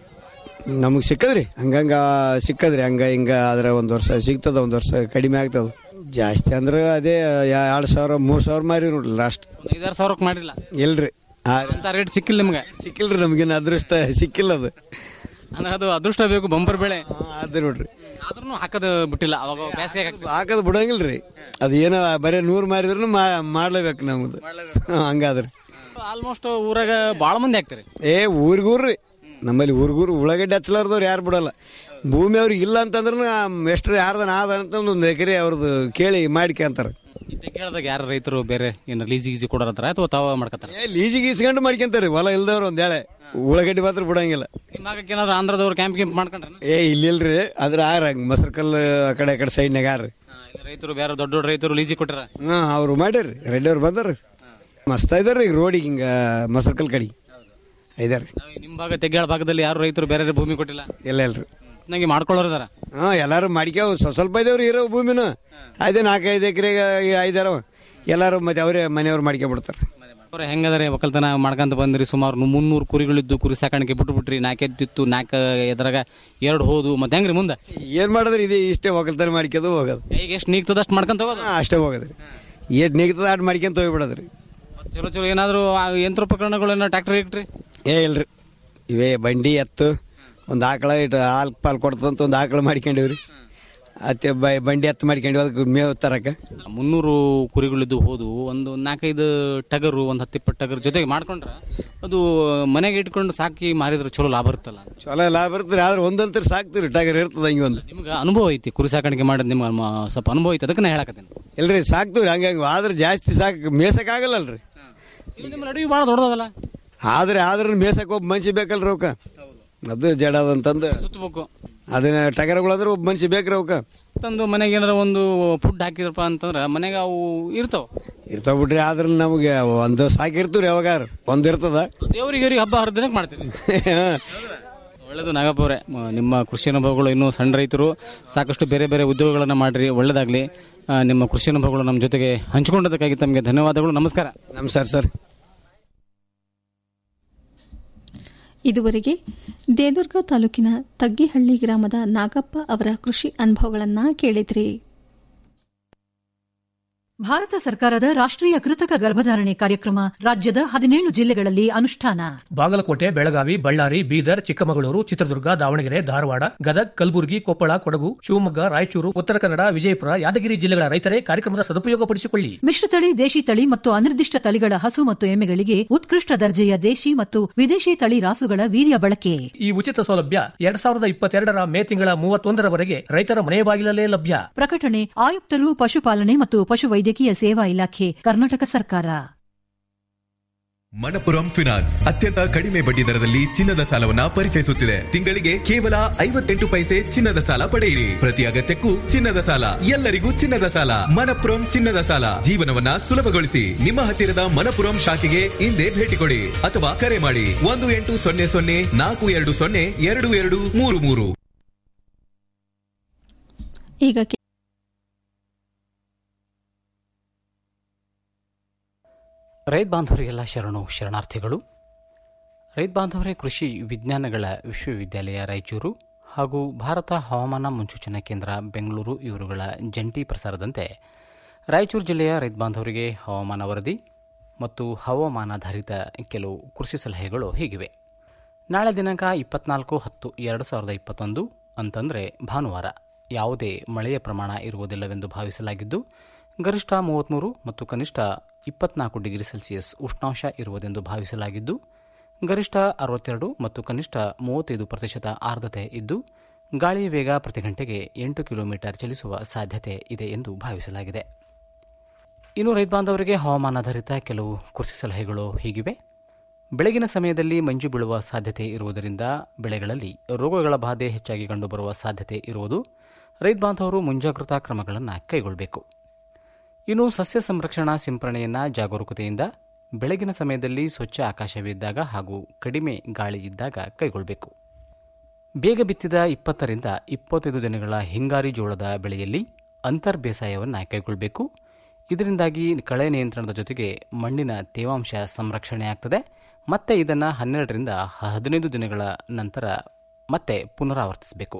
[SPEAKER 16] ನಮಗೆ ಸಿಕ್ಕದ್ರಿ ಹಂಗಂಗ ಸಿಕ್ಕದ್ರಿ ಹಂಗ ಹಿಂಗ ಆದ್ರೆ ಒಂದು ವರ್ಷ ಸಿಗ್ತದ ಒಂದು ವರ್ಷ ಕಡಿಮೆ ಆಗ್ತದ ಜಾಸ್ತಿ ಅಂದ್ರೆ ಅದೇ ಎರಡು ಸಾವಿರ ಮೂರು ಸಾವಿರ ಮಾರಿ ನೋಡ್ರಿ ಲಾಸ್ಟ್
[SPEAKER 15] ಒಂದು ಐದಾರು ಸಾವಿರಕ್ಕೆ ಮಾಡಿಲ್ಲ
[SPEAKER 16] ಇಲ್ರಿ ಆ
[SPEAKER 15] ಅಂತ ರೇಟ್ ಸಿಕ್ಕಿಲ್ಲ ನಿಮ್ಗೆ
[SPEAKER 16] ಸಿಕ್ಕಿಲ್ರಿ ನಮಗೇನು ಅದೃಷ್ಟ ಸಿಕ್ಕಿಲ್ಲ ಅದು
[SPEAKER 15] ಅಂದ್ರೆ ಅದು ಅದೃಷ್ಟ ಬೇಕು ಬಂಪರ್ ಬೆಳೆ
[SPEAKER 16] ಅದೇ ನೋಡ್ರಿ
[SPEAKER 15] ಆದ್ರೂ ಹಾಕೋದು ಬಿಟ್ಟಿಲ್ಲ ಅವಾಗ ಬೇಸಿಗೆ ಹಾಕ್ತೀವಿ
[SPEAKER 16] ಹಾಕದ್ ಬಿಡಂಗಿಲ್ರಿ ಅದು ಏನೋ ಬರೀ ನೂರು ಮಾರಿದ್ರು ಮಾಡ್ಲೇಬೇಕು ನಮ್ದು ಹಂಗಾದ್ರಿ
[SPEAKER 15] ಆಲ್ಮೋಸ್ಟ್ ಊರಾಗ ಭಾಳ ಮಂದಿ ಹಾಕ್ತಾರೆ
[SPEAKER 16] ಏ ಊರಿಗೂರ್ರಿ ನಮ್ಮಲ್ಲಿ ಊರಿಗೂರು ಉಳ್ಳಾಗಡ್ಡೆ ಹಚ್ಚಲಾರ್ದವ್ರು ಯಾರು ಬಿಡಲ್ಲ ಭೂಮಿ ಅವ್ರಿಗೆ ಇಲ್ಲ ಅಂತಂದ್ರೆ ಎಷ್ಟು ಯಾರ್ದನ ಆದ ಅಂತ ಒಂದು ಎಕರೆ ಅವ್ರದ್ದು ಕೇಳಿ ಮಾಡ್ಕೊಂತಾರ
[SPEAKER 15] ಇತ್ತೆ ಕೇಳಿದಾಗ ಯಾರು ರೈತರು ಬೇರೆ ಏನು ಲೀಸಿ ಗೀಸಿ ಕೊಡೋರತ್ತಾರ ಅಥವಾ ತಾವ ಮಾಡ್ಕೊತಾರ
[SPEAKER 16] ಏ ಲೀಜಿಗೆ ಇಸ್ಕೊಂಡು ಮಾಡ್ಕೊಂತಾರ್ರಿ ಹೊಲ ಇಲ್ದವ್ರು ಒಂದ್ ಹೇಳೆ ಉಳ್ಳಾಗಡ್ಡಿ ಮಾತ್ರ ಬಿಡಂಗಿಲ್ಲ
[SPEAKER 15] ನಿಮ್ಮ ಆಗಕ್ಕೆ ಏನಾದ್ರು ಆಂಧ್ರದವ್ರು ಕ್ಯಾಂಪ್ ಗಿಂಪ್ ಮಾಡ್ಕೊಂಡ್ರೆ
[SPEAKER 16] ಏ ಇಲ್ಲಿಲ್ರಿ ಅದ್ರ ಆರ ಮಸರ್ಕಲ್ ಆ ಕಡೆ ಆ ಕಡೆ ಸೈಡ್ನಾಗ ಆರ್ರಿ
[SPEAKER 15] ರೈತರು ಬೇರೆ ದೊಡ್ಡ ದೊಡ್ಡ ರೈತರು ಲೀಸಿ ಕೊಟ್ಟಾರ
[SPEAKER 16] ಹಾ ಅವ್ರು ಮಾಡ್ಯಾರ್ರಿ ರೆಡ್ಡಿ ಅವ್ರು ಬಂದಾರ್ರಿ ಮಸ್ತ್ ಇದಾರ್ರಿ ಈಗ ರೋಡಿಗೆ ಹಿಂಗ ಮಸರ್ಕಲ್ ಕಡೆ ಐದಾರ್ರಿ
[SPEAKER 15] ನಿಮ್ಮ ಭಾಗ ತೆಗ್ಗಾಳ ಭಾಗದಲ್ಲಿ ಯಾರು ರೈತರು ಬೇರೆ ಭೂಮಿ ಕೊಟ್ಟಿಲ್ಲ
[SPEAKER 16] ಇಲ್ಲ ಇಲ್ರಿ
[SPEAKER 15] ನಂಗೆ ಮಾಡ್ಕೊಳ್ಳೋರು ಇದಾರ
[SPEAKER 16] ಹಾ ಎಲ್ಲಾರು ಮಾಡ್ಕ್ಯಾವ ಸ್ವ- ಸ್ವಲ್ಪ ಇದಾವ್ರಿ ಇರೋ ಭೂಮಿನ ಅದೇ ನಾಲ್ಕೈದು ಎಕರೆಗೆ ಐದಾರವ ಎಲ್ಲಾರು ಮತ್ತೆ ಅವರೇ ಮನೆಯವ್ರು ಮಾಡ್ಕೊಂಡ್ಬಿಡ್ತಾರೆ
[SPEAKER 15] ಅವ್ರ ಹೆಂಗದಾರೆ ಒಕ್ಕಲ್ತನ ಮಾಡ್ಕೊಂತ ಬಂದ್ರಿ ಸುಮಾರು ಮುನ್ನೂರು ಕುರಿಗಳಿದ್ದು ಕುರಿ ಸಾಕಾಣಿಕೆ ಬಿಟ್ಟು ಬಿಟ್ರಿ ನಾಲ್ಕೆದ್ದಿತ್ತು ನಾಲ್ಕು ಎದ್ರಾಗ ಎರಡು ಹೋದು ಮತ್ತೆ ಹೆಂಗ್ರಿ ಮುಂದೆ
[SPEAKER 16] ಏನ್ ಮಾಡಿದ್ರಿ ಇದೆ ಇಷ್ಟೇ ಒಕ್ಕಲ್ತನ ಮಾಡ್ಕ್ಯದು ಹೋಗೋದು
[SPEAKER 15] ಈಗ ಎಷ್ಟು ನೀಗ್ತದ ಅಷ್ಟು ಮಾಡ್ಕೊಂತ ಹೋಗೋದು
[SPEAKER 16] ಹಾ, ಅಷ್ಟೇ ಹೋಗೋದ್ರಿ ಏಟ್ ನಿಗತದ ಆಟ ಮಾಡ್ಕೊಂತ ಹೋಗ್ಬಿಡೋದ್ರಿ
[SPEAKER 15] ಮತ್ತ್ ಚಲೋ ಚಲೋ ಏನಾದ್ರು ಆ ಯಂತ್ರೋಪಕರಣಗಳು ಏನೋ ಟ್ರ್ಯಾಕ್ಟರ್ ಇಟ್ರಿ
[SPEAKER 16] ಏ ಇಲ್ರಿ ಇವೇ ಬಂಡಿ ಎತ್ತು ಒಂದು ಆಕಳ ಇಟ್ಟು ಹಾಲು ಪಾಲು ಕೊಡ್ತದಂತ ಒಂದು ಆಕಳ ಮಾಡ್ಕೊಂಡಿವ್ರಿ ಮತ್ತೆ ಬ- ಬಂಡಿ ಎತ್ತು ಮಾಡ್ಕೊಂಡ್ವಿ ಅದಕ್ಕೆ ಮೇವು ತರಕ
[SPEAKER 15] ಮುನ್ನೂರು ಕುರಿಗಳಿದ್ದು ಹೋದು ಒಂದು ನಾಲ್ಕೈದು ಟಗರು ಒಂದು ಹತ್ತಿಪ್ಪತ್ತು ಟಗರ್ ಜೊತೆಗೆ ಮಾಡ್ಕೊಂಡ್ರ ಅದು ಮನೆಗೆ ಇಟ್ಕೊಂಡು ಸಾಕಿ ಮಾರಿದ್ರೆ ಚಲೋ ಲಾಭ ಇರುತ್ತಲ್ಲ
[SPEAKER 16] ಚಲೋ ಲಾಭ ಇರ್ತದೆ ಆದ್ರೆ ಒಂದಂತರ ಸಾಕ್ತಿವ್ರಿ ಟಗರ್ ಇರ್ತದ ಹಂಗೆ ಒಂದು
[SPEAKER 15] ನಿಮ್ಗೆ ಅನುಭವ ಐತಿ ಕುರಿ ಸಾಕಾಣಿಕೆ ಮಾಡೋದು ನಿಮ್ಗೆ ಅನುಮ- ಸ್ವಲ್ಪ ಅನುಭವ ಐತಿ ಅದಕ್ಕೆ ನಾ ಹೇಳಕತ್ತೇನೆ
[SPEAKER 16] ಇಲ್ರಿ ಸಾಕ್ತಿವ್ರಿ ಹಂಗಂಗೆ ಆದ್ರೆ ಜಾಸ್ತಿ ಸಾಕ್ ಮೇಸಕ್ ಆಗಲ್ಲಲ್ರಿ
[SPEAKER 15] ನಿಮ್ಮ ಅಡವಿ ಭಾಳ ದೊಡ್ಡದಲ್ಲ
[SPEAKER 16] ಆದ್ರೆ ಆದ್ರೆ ಮೇಸಕ್ ಒಬ್ಬ ಮನುಷ್ಯ ಬೇಕಲ್ರಿ ಅವಕ್ಕ ಅದು ಜಡದಂತಂದು
[SPEAKER 15] ಸುತ್ತಬೇಕು
[SPEAKER 16] ಅದನ್ನ ಟಗರಗಳಾದ್ರೆ ಒಬ್ಬ ಮನುಷ್ಯ ಬೇಕ್ರಿ ಅವಕ್ಕ
[SPEAKER 15] ತಂದು ಮನೆಗೆ ಏನಾರ ಒಂದು ಫುಡ್ ಹಾಕಿದ್ರಪ್ಪ ಅಂತಂದ್ರೆ ಮನೆಗೆ ಅವು ಇರ್ತಾವ
[SPEAKER 16] ಇರ್ತಾವ ಬಿಡ್ರಿ ಆದ್ರೆ ನಮಗೆ ಒಂದು ಸಾಕಿರ್ತೀವ್ರಿ ಯಾವಾಗಾರ ಒಂದ್ ಇರ್ತದ
[SPEAKER 15] ದೇವರಿಗೆ ಇವ್ರಿಗೆ ಹಬ್ಬ ಹರಿದಿನಕ್ಕೆ ಮಾಡ್ತೀವಿ ಒಳ್ಳೇದು ನಾಗಪ್ಪ ಅವರೇ ಮ- ನಿಮ್ಮ ಕೃಷಿ ಅನುಭವಗಳು ಇನ್ನೂ ಸಣ್ಣ ರೈತರು ಸಾಕಷ್ಟು ಬೇರೆ ಬೇರೆ ಉದ್ಯೋಗಗಳನ್ನು ಮಾಡ್ರಿ ಒಳ್ಳೇದಾಗ್ಲಿ ಆ, ನಿಮ್ಮ ಕೃಷಿ ಅನುಭವಗಳು ನಮ್ಮ ಜೊತೆಗೆ ಹಂಚಿಕೊಂಡದಕ್ಕಾಗಿ ತಮಗೆ ಧನ್ಯವಾದಗಳು ನಮಸ್ಕಾರ
[SPEAKER 16] ನಮಸ್ಕಾರ ಸರ್
[SPEAKER 3] ಇದುವರೆಗೆ ದೇದುರ್ಗ ತಾಲೂಕಿನ ತಗ್ಗಿಹಳ್ಳಿ ಗ್ರಾಮದ ನಾಗಪ್ಪ ಅವರ ಕೃಷಿ ಅನುಭವಗಳನ್ನು ಕೇಳಿದ್ರಿ
[SPEAKER 17] ಭಾರತ ಸರ್ಕಾರದ ರಾಷ್ಟ್ರೀಯ ಕೃತಕ ಗರ್ಭಧಾರಣೆ ಕಾರ್ಯಕ್ರಮ ರಾಜ್ಯದ ಹದಿನೇಳು ಜಿಲ್ಲೆಗಳಲ್ಲಿ ಅನುಷ್ಠಾನ
[SPEAKER 18] ಬಾಗಲಕೋಟೆ ಬೆಳಗಾವಿ ಬಳ್ಳಾರಿ ಬೀದರ್ ಚಿಕ್ಕಮಗಳೂರು ಚಿತ್ರದುರ್ಗ ದಾವಣಗೆರೆ ಧಾರವಾಡ ಗದಗ್ ಕಲಬುರಗಿ ಕೊಪ್ಪಳ ಕೊಡಗು ಶಿವಮೊಗ್ಗ ರಾಯಚೂರು ಉತ್ತರ ಕನ್ನಡ ವಿಜಯಪುರ ಯಾದಗಿರಿ ಜಿಲ್ಲೆಗಳ ರೈತರೇ ಕಾರ್ಯಕ್ರಮದ ಸದುಪಯೋಗಪಡಿಸಿಕೊಳ್ಳಿ
[SPEAKER 17] ಮಿಶ್ರತಳಿ ದೇಶಿ ತಳಿ ಮತ್ತು ಅನಿರ್ದಿಷ್ಟ ತಳಿಗಳ ಹಸು ಮತ್ತು ಎಮ್ಮೆಗಳಿಗೆ ಉತ್ಕೃಷ್ಟ ದರ್ಜೆಯ ದೇಶಿ ಮತ್ತು ವಿದೇಶಿ ತಳಿ ರಾಸುಗಳ ವೀರ್ಯ ಬಳಕೆ
[SPEAKER 18] ಈ ಉಚಿತ ಸೌಲಭ್ಯ ಎರಡ್ ಸಾವಿರದ ಇಪ್ಪತ್ತೆರಡರ ಮೇ ತಿಂಗಳ ಮೂವತ್ತೊಂದರವರೆಗೆ ರೈತರ ಮನೆ ಬಾಗಿಲಲ್ಲೇ ಲಭ್ಯ
[SPEAKER 17] ಪ್ರಕಟಣೆ ಆಯುಕ್ತರು ಪಶುಪಾಲನೆ ಮತ್ತು ಪಶುವೈದ್ಯಕೀಯ ಸೇವಾ ಇಲಾಖೆ ಕರ್ನಾಟಕ ಸರ್ಕಾರ
[SPEAKER 19] ಮಣಪುರಂ ಫಿನಾನ್ಸ್ ಅತ್ಯಂತ ಕಡಿಮೆ ಬಡ್ಡಿ ದರದಲ್ಲಿ ಚಿನ್ನದ ಸಾಲವನ್ನ ಪರಿಚಯಿಸುತ್ತಿದೆ ತಿಂಗಳಿಗೆ ಕೇವಲ ಐವತ್ತೆಂಟು ಪೈಸೆ ಚಿನ್ನದ ಸಾಲ ಪಡೆಯಿರಿ ಪ್ರತಿ ಅಗತ್ಯಕ್ಕೂ ಚಿನ್ನದ ಸಾಲ ಎಲ್ಲರಿಗೂ ಚಿನ್ನದ ಸಾಲ ಮಣಪುರಂ ಚಿನ್ನದ ಸಾಲ ಜೀವನವನ್ನ ಸುಲಭಗೊಳಿಸಿ ನಿಮ್ಮ ಹತ್ತಿರದ ಮಣಪುರಂ ಶಾಖೆಗೆ ಇಂದೇ ಭೇಟಿ ಕೊಡಿ ಅಥವಾ ಕರೆ ಮಾಡಿ ಒಂದು ಎಂಟು ಸೊನ್ನೆ ಸೊನ್ನೆ ನಾಲ್ಕು ಎರಡು ಸೊನ್ನೆ ಎರಡು ಎರಡು ಮೂರು ಮೂರು
[SPEAKER 3] ಈಗ ಕೇ-
[SPEAKER 15] ರೈತ ಬಾಂಧವರಿಗೆಲ್ಲ ಶರಣು ಶರಣಾರ್ಥಿಗಳು ರೈತ ಬಾಂಧವರೇ ಕೃಷಿ ವಿಜ್ಞಾನಗಳ ವಿಶ್ವವಿದ್ಯಾಲಯ ರಾಯಚೂರು ಹಾಗೂ ಭಾರತ ಹವಾಮಾನ ಮುನ್ಸೂಚನಾ ಕೇಂದ್ರ ಬೆಂಗಳೂರು ಇವರುಗಳ ಜಂಟಿ ಪ್ರಸಾರದಂತೆ ರಾಯಚೂರು ಜಿಲ್ಲೆಯ ರೈತ ಬಾಂಧವರಿಗೆ ಹವಾಮಾನ ವರದಿ ಮತ್ತು ಹವಾಮಾನಾಧಾರಿತ ಕೆಲವು ಕೃಷಿ ಸಲಹೆಗಳು ಹೀಗಿವೆ ನಾಳೆ ದಿನಾಂಕ ಇಪ್ಪತ್ನಾಲ್ಕು ಹತ್ತು ಎರಡು ಸಾವಿರದ ಇಪ್ಪತ್ತೊಂದು ಅಂತಂದರೆ ಭಾನುವಾರ ಯಾವುದೇ ಮಳೆಯ ಪ್ರಮಾಣ ಇರುವುದಿಲ್ಲವೆಂದು ಭಾವಿಸಲಾಗಿದ್ದು ಗರಿಷ್ಠ ಮೂವತ್ತ್ಮೂರು ಮತ್ತು ಕನಿಷ್ಠ ಇಪ್ಪತ್ನಾಲ್ಕು ಡಿಗ್ರಿ ಸೆಲ್ಸಿಯಸ್ ಉಷ್ಣಾಂಶ ಇರುವುದೆಂದು ಭಾವಿಸಲಾಗಿದ್ದು ಗರಿಷ್ಠ ಅರವತ್ತೆರಡು ಮತ್ತು ಕನಿಷ್ಠ ಮೂವತ್ತೈದು ಪ್ರತಿಶತ ಆರ್ದ್ರತೆ ಇದ್ದು ಗಾಳಿಯ ವೇಗ ಪ್ರತಿ ಗಂಟೆಗೆ ಎಂಟು ಕಿಲೋಮೀಟರ್ ಚಲಿಸುವ ಸಾಧ್ಯತೆ ಇದೆ ಎಂದು ಭಾವಿಸಲಾಗಿದೆ ಇನ್ನು ರೈತ ಬಾಂಧವರಿಗೆ ಹವಾಮಾನಾಧಾರಿತ ಕೆಲವು ಕೃಷಿ ಸಲಹೆಗಳು ಹೀಗಿವೆ ಬೆಳಗಿನ ಸಮಯದಲ್ಲಿ ಮಂಜು ಬೀಳುವ ಸಾಧ್ಯತೆ ಇರುವುದರಿಂದ ಬೆಳೆಗಳಲ್ಲಿ ರೋಗಗಳ ಬಾಧೆ ಹೆಚ್ಚಾಗಿ ಕಂಡುಬರುವ ಸಾಧ್ಯತೆ ಇರುವುದು ರೈತ ಬಾಂಧವರು ಮುಂಜಾಗ್ರತಾ ಕ್ರಮಗಳನ್ನು ಕೈಗೊಳ್ಳಬೇಕು ಇನ್ನು ಸಸ್ಯ ಸಂರಕ್ಷಣಾ ಸಿಂಪರಣೆಯನ್ನು ಜಾಗರೂಕತೆಯಿಂದ ಬೆಳಗಿನ ಸಮಯದಲ್ಲಿ ಸ್ವಚ್ಛ ಆಕಾಶವಿದ್ದಾಗ ಹಾಗೂ ಕಡಿಮೆ ಗಾಳಿ ಇದ್ದಾಗ ಕೈಗೊಳ್ಳಬೇಕು ಬೇಗ ಬಿತ್ತಿದ ಇಪ್ಪತ್ತರಿಂದ ಇಪ್ಪತ್ತೈದು ದಿನಗಳ ಹಿಂಗಾರಿ ಜೋಳದ ಬೆಳೆಯಲ್ಲಿ ಅಂತರ್ ಬೇಸಾಯವನ್ನು ಕೈಗೊಳ್ಳಬೇಕು ಇದರಿಂದಾಗಿ ಕಳೆ ನಿಯಂತ್ರಣದ ಜೊತೆಗೆ ಮಣ್ಣಿನ ತೇವಾಂಶ ಸಂರಕ್ಷಣೆಯಾಗ್ತದೆ ಮತ್ತೆ ಇದನ್ನು ಹನ್ನೆರಡರಿಂದ ಹದಿನೈದು ದಿನಗಳ ನಂತರ ಮತ್ತೆ ಪುನರಾವರ್ತಿಸಬೇಕು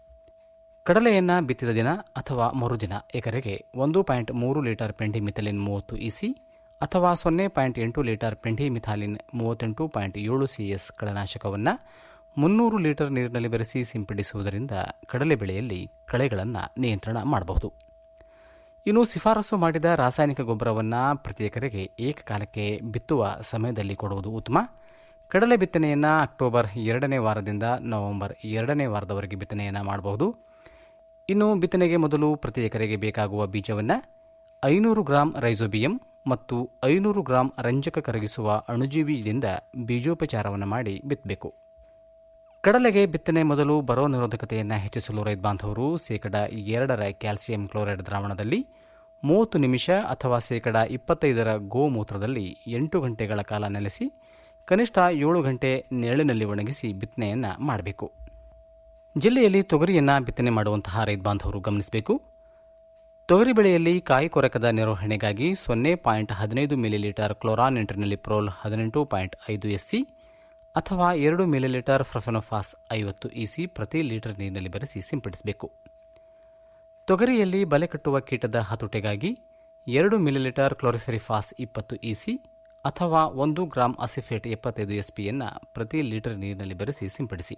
[SPEAKER 15] ಕಡಲೆಯನ್ನು ಬಿತ್ತಿದ ದಿನ ಅಥವಾ ಮರುದಿನ ಎಕರೆಗೆ ಒಂದು ಪಾಯಿಂಟ್ ಮೂರು ಲೀಟರ್ ಪೆಂಡಿಮಿಥಲಿನ್ ಮೂವತ್ತು ಇಸಿ ಅಥವಾ ಸೊನ್ನೆ ಪಾಯಿಂಟ್ ಎಂಟು ಲೀಟರ್ ಪೆಂಡಿಮಿಥಾಲಿನ್ ಮೂವತ್ತೆಂಟು ಪಾಯಿಂಟ್ ಏಳು ಸಿಎಸ್ ಕಳೆನಾಶಕವನ್ನು ಮುನ್ನೂರು ಲೀಟರ್ ನೀರಿನಲ್ಲಿ ಬೆರೆಸಿ ಸಿಂಪಡಿಸುವುದರಿಂದ ಕಡಲೆ ಬೆಳೆಯಲ್ಲಿ ಕಳೆಗಳನ್ನು ನಿಯಂತ್ರಣ ಮಾಡಬಹುದು ಇನ್ನು ಶಿಫಾರಸು ಮಾಡಿದ ರಾಸಾಯನಿಕ ಗೊಬ್ಬರವನ್ನು ಪ್ರತಿ ಎಕರೆಗೆ ಏಕಕಾಲಕ್ಕೆ ಬಿತ್ತುವ ಸಮಯದಲ್ಲಿ ಕೊಡುವುದು ಉತ್ತಮ ಕಡಲೆ ಬಿತ್ತನೆಯನ್ನು ಅಕ್ಟೋಬರ್ ಎರಡನೇ ವಾರದಿಂದ ನವೆಂಬರ್ ಎರಡನೇ ವಾರದವರೆಗೆ ಬಿತ್ತನೆಯನ್ನು ಮಾಡಬಹುದು ಇನ್ನು ಬಿತ್ತನೆಗೆ ಮೊದಲು ಪ್ರತಿ ಎಕರೆಗೆ ಬೇಕಾಗುವ ಬೀಜವನ್ನು ಐನೂರು ಗ್ರಾಂ ರೈಸೋಬಿಯಂ ಮತ್ತು ಐನೂರು ಗ್ರಾಂ ರಂಜಕ ಕರಗಿಸುವ ಅಣುಜೀವಿಯಿಂದ ಬೀಜೋಪಚಾರವನ್ನು ಮಾಡಿ ಬಿತ್ತಬೇಕು ಕಡಲೆಗೆ ಬಿತ್ತನೆ ಮೊದಲು ಬರೋ ನಿರೋಧಕತೆಯನ್ನು ಹೆಚ್ಚಿಸಲು ರೈತ ಬಾಂಧವರು ಶೇಕಡ ಎರಡರ ಕ್ಯಾಲ್ಸಿಯಂ ಕ್ಲೋರೈಡ್ ದ್ರಾವಣದಲ್ಲಿ ಮೂವತ್ತು ನಿಮಿಷ ಅಥವಾ ಶೇಕಡ ಇಪ್ಪತ್ತೈದರ ಗೋಮೂತ್ರದಲ್ಲಿ ಎಂಟು ಗಂಟೆಗಳ ಕಾಲ ನೆಲೆಸಿ ಕನಿಷ್ಠ ಏಳು ಗಂಟೆ ನೆರಳಿನಲ್ಲಿ ಒಣಗಿಸಿ ಬಿತ್ತನೆಯನ್ನು ಮಾಡಬೇಕು ಜಿಲ್ಲೆಯಲ್ಲಿ ತೊಗರಿಯನ್ನು ಬಿತ್ತನೆ ಮಾಡುವಂತಹ ರೈತ ಬಾಂಧವರು ಗಮನಿಸಬೇಕು ತೊಗರಿ ಬೆಳೆಯಲ್ಲಿ ಕಾಯಿ ಕೊರಕದ ನಿರ್ವಹಣೆಗಾಗಿ ಸೊನ್ನೆ ಪಾಯಿಂಟ್ ಹದಿನೈದು ಮಿಲಿಲೀಟರ್ ಕ್ಲೋರಾನ್ ಇಂಟರ್ನಲಿಪ್ರೋಲ್ ಹದಿನೆಂಟು ಪಾಯಿಂಟ್ ಐದು ಎಸ್ಸಿ ಅಥವಾ ಎರಡು ಮಿಲಿಲೀಟರ್ ಫ್ರಫೆನೋಫಾಸ್ ಐವತ್ತು ಇಸಿ ಪ್ರತಿ ಲೀಟರ್ ನೀರಿನಲ್ಲಿ ಬೆರೆಸಿ ಸಿಂಪಡಿಸಬೇಕು ತೊಗರಿಯಲ್ಲಿ ಬಲೆ ಕಟ್ಟುವ ಕೀಟದ ಹತೋಟೆಗಾಗಿ ಎರಡು ಮಿಲಿಲೀಟರ್ ಕ್ಲೋರಿಫೆರಿಫಾಸ್ ಇಪ್ಪತ್ತು ಇಸಿ ಅಥವಾ ಒಂದು ಗ್ರಾಂ ಅಸಿಫೇಟ್ ಎಪ್ಪತ್ತೈದು ಎಸ್ಪಿಯನ್ನು ಪ್ರತಿ ಲೀಟರ್ ನೀರಿನಲ್ಲಿ ಬೆರೆಸಿ ಸಿಂಪಡಿಸಿ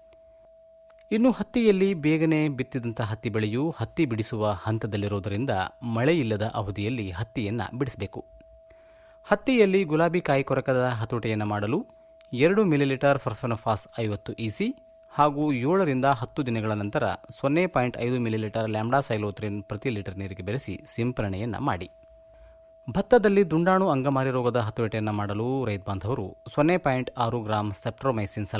[SPEAKER 15] ಇನ್ನು ಹತ್ತಿಯಲ್ಲಿ ಬೇಗನೆ ಬಿತ್ತಿದಂಥ ಹತ್ತಿ ಬೆಳೆಯು ಹತ್ತಿ ಬಿಡಿಸುವ ಹಂತದಲ್ಲಿರುವುದರಿಂದ ಮಳೆ ಇಲ್ಲದ ಅವಧಿಯಲ್ಲಿ ಹತ್ತಿಯನ್ನು ಬಿಡಿಸಬೇಕು ಹತ್ತಿಯಲ್ಲಿ ಗುಲಾಬಿ ಕಾಯಿ ಕೊರಕದ ಹತೋಟಿಯನ್ನು ಮಾಡಲು ಎರಡು ಮಿಲಿಲೀಟರ್ ಫರ್ಫೆನೋಫಾಸ್ ಐವತ್ತು ಇಸಿ ಹಾಗೂ ಏಳರಿಂದ ಹತ್ತು ದಿನಗಳ ನಂತರ ಸೊನ್ನೆ ಪಾಯಿಂಟ್ ಐದು ಮಿಲಿಲೀಟರ್ ಲ್ಯಾಂಬ್ಡಾ ಸೈಲೋತ್ರಿನ್ ಪ್ರತಿ ಲೀಟರ್ ನೀರಿಗೆ ಬೆರೆಸಿ ಸಿಂಪರಣೆಯನ್ನು ಮಾಡಿ ಭತ್ತದಲ್ಲಿ ದುಂಡಾಣು ಅಂಗಮಾರಿ ರೋಗದ ಹತೋಟಿಯನ್ನು ಮಾಡಲು ರೈತ ಬಾಂಧವರು ಸೊನ್ನೆ ಪಾಯಿಂಟ್ ಆರು ಗ್ರಾಂ ಸೆಪ್ಟ್ರೋಮೈಸಿನ್ ಸಲ್ಫೇಟ್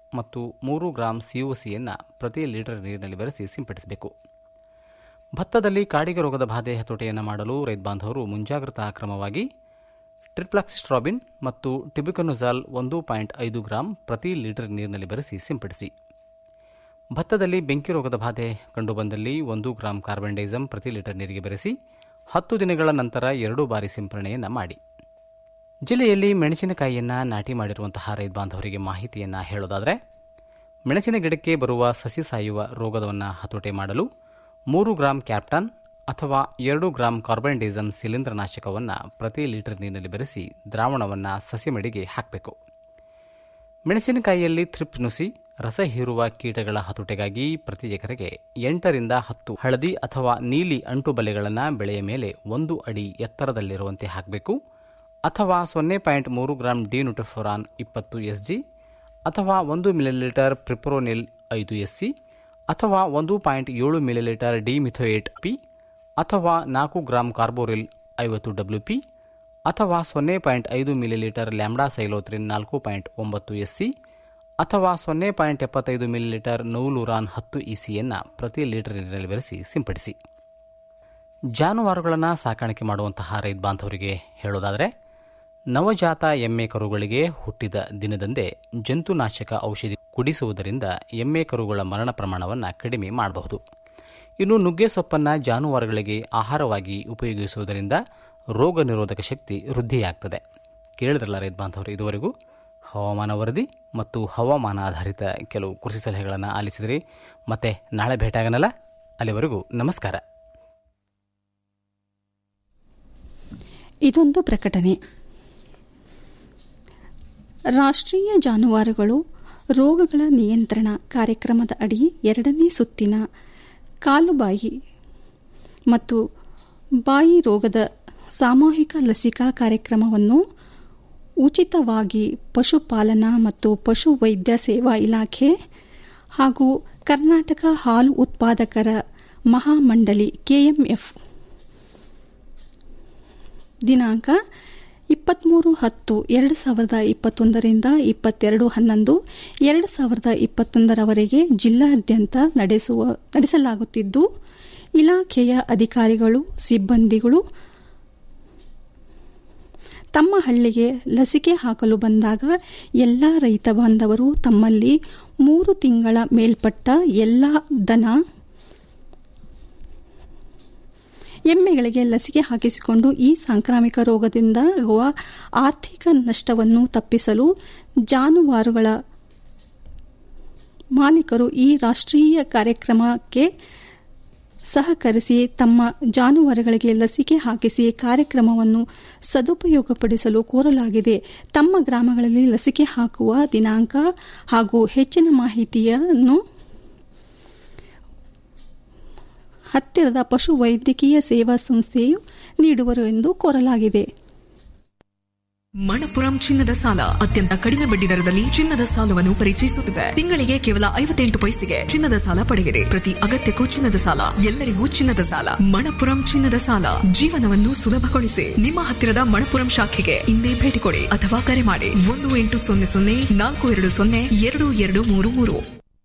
[SPEAKER 15] ಮತ್ತು ಮೂರು ಗ್ರಾಂ ಸಿಒಸಿಯನ್ನು ಪ್ರತಿ ಲೀಟರ್ ನೀರಿನಲ್ಲಿ ಬೆರೆಸಿ ಸಿಂಪಡಿಸಬೇಕು ಭತ್ತದಲ್ಲಿ ಕಾಡಿಗೆ ರೋಗದ ಬಾಧೆ ಹತೋಟಿಯನ್ನು ಮಾಡಲು ರೈತ ಬಾಂಧವರು ಮುಂಜಾಗ್ರತಾ ಕ್ರಮವಾಗಿ ಟ್ರಿಪ್ಲಾಕ್ಸಿಸ್ಟ್ರಾಬಿನ್ ಮತ್ತು ಟಿಬಿಕನುಜಾಲ್ ಒಂದು ಪಾಯಿಂಟ್ ಐದು ಗ್ರಾಂ ಪ್ರತಿ ಲೀಟರ್ ನೀರಿನಲ್ಲಿ ಬೆರೆಸಿ ಸಿಂಪಡಿಸಿ ಭತ್ತದಲ್ಲಿ ಬೆಂಕಿ ರೋಗದ ಬಾಧೆ ಕಂಡುಬಂದಲ್ಲಿ ಒಂದು ಗ್ರಾಂ ಕಾರ್ಬನ್ಡೈಸಮ್ ಪ್ರತಿ ಲೀಟರ್ ನೀರಿಗೆ ಬೆರೆಸಿ ಹತ್ತು ದಿನಗಳ ನಂತರ ಎರಡು ಬಾರಿ ಸಿಂಪರಣೆಯನ್ನು ಮಾಡಿ ಜಿಲ್ಲೆಯಲ್ಲಿ ಮೆಣಸಿನಕಾಯಿಯನ್ನು ನಾಟಿ ಮಾಡಿರುವಂತಹ ರೈತ ಬಾಂಧವರಿಗೆ ಮಾಹಿತಿಯನ್ನು ಹೇಳೋದಾದರೆ ಮೆಣಸಿನ ಗಿಡಕ್ಕೆ ಬರುವ ಸಸಿ ಸಾಯುವ ರೋಗವನ್ನು ಹತೋಟಿ ಮಾಡಲು ಮೂರು ಗ್ರಾಂ ಕ್ಯಾಪ್ಟನ್ ಅಥವಾ ಎರಡು ಗ್ರಾಂ ಕಾರ್ಬನ್ಡೈಸಮ್ ಶಿಲೀಂಧ್ರನಾಶಕವನ್ನು ಪ್ರತಿ ಲೀಟರ್ ನೀರಿನಲ್ಲಿ ಬೆರೆಸಿ ದ್ರಾವಣವನ್ನು ಸಸಿ ಮಡಿಗೆ ಹಾಕಬೇಕು ಮೆಣಸಿನಕಾಯಿಯಲ್ಲಿ ಥ್ರಿಪ್ಸ್ ನುಸಿ ರಸ ಹೀರುವ ಕೀಟಗಳ ಹತೋಟಿಗಾಗಿ ಪ್ರತಿ ಎಕರೆಗೆ ಎಂಟರಿಂದ ಹತ್ತು ಹಳದಿ ಅಥವಾ ನೀಲಿ ಅಂಟು ಬಲೆಗಳನ್ನು ಬೆಳೆಯ ಮೇಲೆ ಒಂದು ಅಡಿ ಎತ್ತರದಲ್ಲಿರುವಂತೆ ಹಾಕಬೇಕು ಅಥವಾ ಸೊನ್ನೆ ಪಾಯಿಂಟ್ ಮೂರು ಗ್ರಾಂ ಡಿನುಟಫೋರಾನ್ ಇಪ್ಪತ್ತು ಎಸ್ಜಿ ಅಥವಾ ಒಂದು ಮಿಲಿಲೀಟರ್ ಪ್ರಿಪ್ರೋನಿಲ್ ಐದು ಎಸ್ಸಿ ಅಥವಾ ಒಂದು ಪಾಯಿಂಟ್ ಏಳು ಮಿಲಿಲೀಟರ್ ಡಿಮಿಥೋಯೇಟ್ ಪಿ ಅಥವಾ ನಾಲ್ಕು ಗ್ರಾಂ ಕಾರ್ಬೋರಿಲ್ ಐವತ್ತು ಡಬ್ಲ್ಯೂ ಪಿ ಅಥವಾ ಸೊನ್ನೆ ಪಾಯಿಂಟ್ ಐದು ಮಿಲಿಲೀಟರ್ ಲ್ಯಾಂಬ್ಡಾ ಸೈಲೋತ್ರಿನ್ ನಾಲ್ಕು ಪಾಯಿಂಟ್ ಒಂಬತ್ತು ಎಸ್ಸಿ ಅಥವಾ ಸೊನ್ನೆ ಪಾಯಿಂಟ್ ಎಪ್ಪತ್ತೈದು ಮಿಲಿಲೀಟರ್ ನೌಲುರಾನ್ ಹತ್ತು ಇಸಿಯನ್ನು ಪ್ರತಿ ಲೀಟರ್ ನೀರಿನಲ್ಲಿ ಬೆರೆಸಿ ಸಿಂಪಡಿಸಿ ಜಾನುವಾರುಗಳನ್ನು ಸಾಕಾಣಿಕೆ ಮಾಡುವಂತಹ ರೈತ ಬಾಂಧವರಿಗೆ ಹೇಳೋದಾದರೆ ನವಜಾತ ಎಮ್ಮೆ ಕರುಗಳಿಗೆ ಹುಟ್ಟಿದ ದಿನದಂದೇ ಜಂತುನಾಶಕ ಔಷಧಿ ಕುಡಿಸುವುದರಿಂದ ಎಮ್ಮೆ ಕರುಗಳ ಮರಣ ಪ್ರಮಾಣವನ್ನು ಕಡಿಮೆ ಮಾಡಬಹುದು ಇನ್ನು ನುಗ್ಗೆ ಸೊಪ್ಪನ್ನು ಜಾನುವಾರುಗಳಿಗೆ ಆಹಾರವಾಗಿ ಉಪಯೋಗಿಸುವುದರಿಂದ ರೋಗ ನಿರೋಧಕ ಶಕ್ತಿ ವೃದ್ಧಿಯಾಗ್ತದೆ ಕೇಳಿದ್ರಲ್ಲ ರೈತ ಬಾಂಧವರು ಇದುವರೆಗೂ ಹವಾಮಾನ ವರದಿ ಮತ್ತು ಹವಾಮಾನ ಆಧಾರಿತ ಕೆಲವು ಕೃಷಿ ಸಲಹೆಗಳನ್ನು ಆಲಿಸಿದ್ರಿ ಮತ್ತೆ ನಾಳೆ ಭೇಟಿಯಾಗನಲ್ಲ ಅಲ್ಲಿವರೆಗೂ ನಮಸ್ಕಾರ
[SPEAKER 3] ಇದೊಂದು ಪ್ರಕಟಣೆ ರಾಷ್ಟ್ರೀಯ ಜಾನುವಾರುಗಳು ರೋಗಗಳ ನಿಯಂತ್ರಣ ಕಾರ್ಯಕ್ರಮದ ಅಡಿ ಎರಡನೇ ಸುತ್ತಿನ ಕಾಲುಬಾಯಿ ಮತ್ತು ಬಾಯಿ ರೋಗದ ಸಾಮೂಹಿಕ ಲಸಿಕಾ ಕಾರ್ಯಕ್ರಮವನ್ನು ಉಚಿತವಾಗಿ ಪಶುಪಾಲನಾ ಮತ್ತು ಪಶು ವೈದ್ಯ ಸೇವಾ ಇಲಾಖೆ ಹಾಗೂ ಕರ್ನಾಟಕ ಹಾಲು ಉತ್ಪಾದಕರ ಮಹಾಮಂಡಳಿ ಕೆಎಂಎಫ್ ದಿನಾಂಕ ಇಪ್ಪತ್ತ್ಮೂರು ಹತ್ತು ಎರಡು ಸಾವಿರದ ಇಪ್ಪತ್ತೊಂದರಿಂದ ಇಪ್ಪತ್ತೆರಡು ಹನ್ನೊಂದು ಎರಡು ಸಾವಿರದ ಇಪ್ಪತ್ತೊಂದರವರೆಗೆ ಜಿಲ್ಲಾದ್ಯಂತ ನಡೆಸುವ ನಡೆಸಲಾಗುತ್ತಿದ್ದು ಇಲಾಖೆಯ ಅಧಿಕಾರಿಗಳು ಸಿಬ್ಬಂದಿಗಳು ತಮ್ಮ ಹಳ್ಳಿಗೆ ಲಸಿಕೆ ಹಾಕಲು ಬಂದಾಗ ಎಲ್ಲ ರೈತ ಬಾಂಧವರು ತಮ್ಮಲ್ಲಿ ಮೂರು ತಿಂಗಳ ಮೇಲ್ಪಟ್ಟ ಎಲ್ಲ ದನ ಎಮ್ಮೆಗಳಿಗೆ ಲಸಿಕೆ ಹಾಕಿಸಿಕೊಂಡು ಈ ಸಾಂಕ್ರಾಮಿಕ ರೋಗದಿಂದ ಆಗುವ ಆರ್ಥಿಕ ನಷ್ಟವನ್ನು ತಪ್ಪಿಸಲು ಜಾನುವಾರುಗಳ ಮಾಲೀಕರು ಈ ರಾಷ್ಟ್ರೀಯ ಕಾರ್ಯಕ್ರಮಕ್ಕೆ ಸಹಕರಿಸಿ ತಮ್ಮ ಜಾನುವಾರುಗಳಿಗೆ ಲಸಿಕೆ ಹಾಕಿಸಿ ಕಾರ್ಯಕ್ರಮವನ್ನು ಸದುಪಯೋಗಪಡಿಸಲು ಕೋರಲಾಗಿದೆ ತಮ್ಮ ಗ್ರಾಮಗಳಲ್ಲಿ ಲಸಿಕೆ ಹಾಕುವ ದಿನಾಂಕ ಹಾಗೂ ಹೆಚ್ಚಿನ ಮಾಹಿತಿಯನ್ನು ಹತ್ತಿರದ ಪಶು ವೈದ್ಯಕೀಯ ಸೇವಾ ಸಂಸ್ಥೆಯು ನೀಡುವರು ಎಂದು ಕೋರಲಾಗಿದೆ
[SPEAKER 20] ಮಣಪುರಂ ಚಿನ್ನದ ಸಾಲ ಅತ್ಯಂತ ಕಡಿಮೆ ಬಡ್ಡಿ ದರದಲ್ಲಿ ಚಿನ್ನದ ಸಾಲವನ್ನು ಪರಿಚಯಿಸುತ್ತಿದೆ ತಿಂಗಳಿಗೆ ಕೇವಲ ಐವತ್ತೆಂಟು ಪೈಸೆಗೆ ಚಿನ್ನದ ಸಾಲ ಪಡೆಯಿರಿ ಪ್ರತಿ ಅಗತ್ಯಕ್ಕೂ ಚಿನ್ನದ ಸಾಲ ಎಲ್ಲರಿಗೂ ಚಿನ್ನದ ಸಾಲ ಮಣಪುರಂ ಚಿನ್ನದ ಸಾಲ ಜೀವನವನ್ನು ಸುಲಭಗೊಳಿಸಿ ನಿಮ್ಮ ಹತ್ತಿರದ ಮಣಪುರಂ ಶಾಖೆಗೆ ಇಂದೇ ಭೇಟಿ ಕೊಡಿ ಅಥವಾ ಕರೆ ಮಾಡಿ ಒಂದು ಎಂಟು ಸೊನ್ನೆ ಸೊನ್ನೆ ನಾಲ್ಕು ಎರಡು ಸೊನ್ನೆ ಎರಡು ಎರಡು ಮೂರು ಮೂರು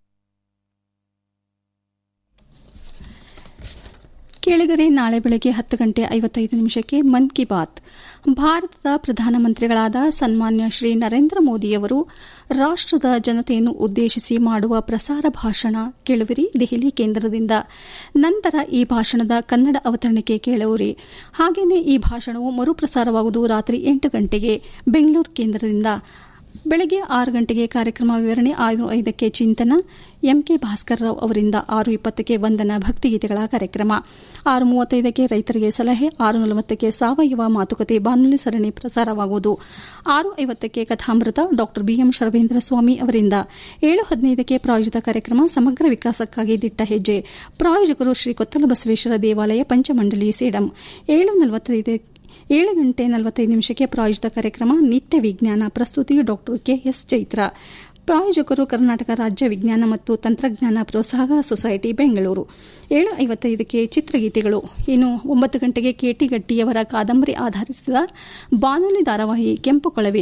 [SPEAKER 3] ಕೇಳಿಗರೆ ನಾಳೆ ಬೆಳಗ್ಗೆ ಹತ್ತು ಗಂಟೆ ಐವತ್ತೈದು ನಿಮಿಷಕ್ಕೆ ಮನ್ ಕಿ ಬಾತ್ ಭಾರತದ ಪ್ರಧಾನಮಂತ್ರಿಗಳಾದ ಸನ್ಮಾನ್ಯ ಶ್ರೀ ನರೇಂದ್ರ ಮೋದಿಯವರು ರಾಷ್ಟ್ರದ ಜನತೆಯನ್ನು ಉದ್ದೇಶಿಸಿ ಮಾಡುವ ಪ್ರಸಾರ ಭಾಷಣ ಕೇಳುವಿರಿ ದೆಹಲಿ ಕೇಂದ್ರದಿಂದ ನಂತರ ಈ ಭಾಷಣದ ಕನ್ನಡ ಅವತರಣಿಕೆ ಕೇಳುವಿರಿ ಹಾಗೆಯೇ ಈ ಭಾಷಣವು ಮರುಪ್ರಸಾರವಾಗುವುದು ರಾತ್ರಿ ಎಂಟು ಗಂಟೆಗೆ ಬೆಂಗಳೂರು ಕೇಂದ್ರದಿಂದ ಬೆಳಗ್ಗೆ ಆರು ಗಂಟೆಗೆ ಕಾರ್ಯಕ್ರಮ ವಿವರಣೆ ಆರು ಐದಕ್ಕೆ ಚಿಂತನ ಎಂಕೆ ಭಾಸ್ಕರ್ ರಾವ್ ಅವರಿಂದ ಆರು ಇಪ್ಪತ್ತಕ್ಕೆ ವಂದನ ಭಕ್ತಿಗೀತೆಗಳ ಕಾರ್ಯಕ್ರಮ ಆರು ಮೂವತ್ತೈದಕ್ಕೆ ರೈತರಿಗೆ ಸಲಹೆ ಆರು ನಲವತ್ತಕ್ಕೆ ಸಾವಯವ ಮಾತುಕತೆ ಬಾನುಲಿ ಸರಣಿ ಪ್ರಸಾರವಾಗುವುದು ಆರು ಐವತ್ತಕ್ಕೆ ಕಥಾಮೃತ ಡಾ ಬಿಎಂ ಶರವೇಂದ್ರ ಸ್ವಾಮಿ ಅವರಿಂದ ಏಳು ಹದಿನೈದಕ್ಕೆ ಪ್ರಾಯೋಜಿತ ಕಾರ್ಯಕ್ರಮ ಸಮಗ್ರ ವಿಕಾಸಕ್ಕಾಗಿ ದಿಟ್ಟ ಹೆಜ್ಜೆ ಪ್ರಾಯೋಜಕರು ಶ್ರೀ ಕೊತ್ತಲ ಬಸವೇಶ್ವರ ದೇವಾಲಯ ಪಂಚಮಂಡಲಿ ಸೇಡಂ ಏಳು ನಲವತ್ತೈದು ಏಳು ಗಂಟೆ ನಲವತ್ತೈದು ನಿಮಿಷಕ್ಕೆ ಪ್ರಾಯೋಜಿತ ಕಾರ್ಯಕ್ರಮ ನಿತ್ಯ ವಿಜ್ಞಾನ ಪ್ರಸ್ತುತಿ ಡಾಕ್ಟರ್ ಕೆಎಸ್ ಚೈತ್ರ ಪ್ರಾಯೋಜಕರು ಕರ್ನಾಟಕ ರಾಜ್ಯ ವಿಜ್ಞಾನ ಮತ್ತು ತಂತ್ರಜ್ಞಾನ ಪ್ರೋತ್ಸಾಹ ಸೊಸೈಟಿ ಬೆಂಗಳೂರು ಏಳು ಐವತ್ತೈದಕ್ಕೆ ಚಿತ್ರಗೀತೆಗಳು ಇನ್ನು ಒಂಬತ್ತು ಗಂಟೆಗೆ ಕೆಟಿ ಗಟ್ಟಿಯವರ ಕಾದಂಬರಿ ಆಧರಿಸಿದ ಬಾನುಲಿ ಧಾರಾವಾಹಿ ಕೆಂಪು ಕೊಳವೆ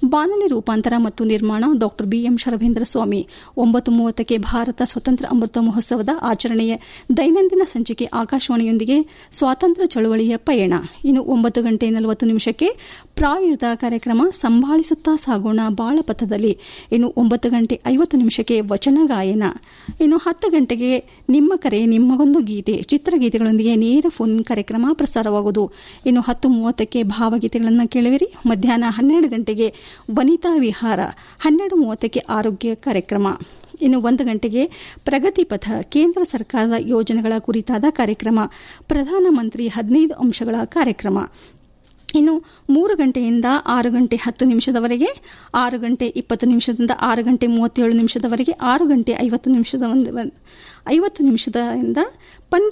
[SPEAKER 3] ಬಾನಲಿ ರೂಪಾಂತರ ಮತ್ತು ನಿರ್ಮಾಣ ಡಾಕ್ಟರ್ ಬಿಎಂ ಶರಭೇಂದ್ರ ಸ್ವಾಮಿ ಒಂಬತ್ತು ಮೂವತ್ತಕ್ಕೆ ಭಾರತ ಸ್ವತಂತ್ರ ಅಮೃತ ಮಹೋತ್ಸವದ ಆಚರಣೆಯ ದೈನಂದಿನ ಸಂಚಿಕೆ ಆಕಾಶವಾಣಿಯೊಂದಿಗೆ ಸ್ವಾತಂತ್ರ್ಯ ಚಳವಳಿಯ ಪಯಣ ಇನ್ನು ಒಂಬತ್ತು ಗಂಟೆ ನಲವತ್ತು ನಿಮಿಷಕ್ಕೆ ಪ್ರಾಯುಧ ಕಾರ್ಯಕ್ರಮ ಸಂಭಾಳಿಸುತ್ತಾ ಸಾಗೋಣ ಬಾಳಪಥದಲ್ಲಿ ಇನ್ನು ಒಂಬತ್ತು ಗಂಟೆ ಐವತ್ತು ನಿಮಿಷಕ್ಕೆ ವಚನ ಗಾಯನ ಇನ್ನು ಹತ್ತು ಗಂಟೆಗೆ ನಿಮ್ಮ ಕರೆ ನಿಮ್ಮಗೊಂದು ಗೀತೆ ಚಿತ್ರಗೀತೆಗಳೊಂದಿಗೆ ನೇರ ಫೋನ್ ಕಾರ್ಯಕ್ರಮ ಪ್ರಸಾರವಾಗುವುದು ಇನ್ನು ಹತ್ತು ಮೂವತ್ತಕ್ಕೆ ಭಾವಗೀತೆಗಳನ್ನು ಕೇಳುವಿರಿ ಮಧ್ಯಾಹ್ನ ಹನ್ನೆರಡು ಗಂಟೆಗೆ ವನಿತಾ ವಿಹಾರ ಹನ್ನೆರಡು ಮೂವತ್ತಕ್ಕೆ ಆರೋಗ್ಯ ಕಾರ್ಯಕ್ರಮ ಇನ್ನು ಒಂದು ಗಂಟೆಗೆ ಪ್ರಗತಿ ಪಥ ಕೇಂದ್ರ ಸರ್ಕಾರದ ಯೋಜನೆಗಳ ಕುರಿತಾದ ಕಾರ್ಯಕ್ರಮ ಪ್ರಧಾನಮಂತ್ರಿ ಹದಿನೈದು ಅಂಶಗಳ ಕಾರ್ಯಕ್ರಮ ಇನ್ನು ಮೂರು ಗಂಟೆಯಿಂದ ಆರು ಗಂಟೆ ಹತ್ತು ನಿಮಿಷದವರೆಗೆ ಆರು ಗಂಟೆ ಇಪ್ಪತ್ತು ನಿಮಿಷದಿಂದ ಆರು ಗಂಟೆ ಮೂವತ್ತೇಳು ನಿಮಿಷದವರೆಗೆ ಆರು ಗಂಟೆ ಐವತ್ತು ನಿಮಿಷದ ಒಂದು ಐವತ್ತು ನಿಮಿಷದಿಂದ ಪಂದ್ಯ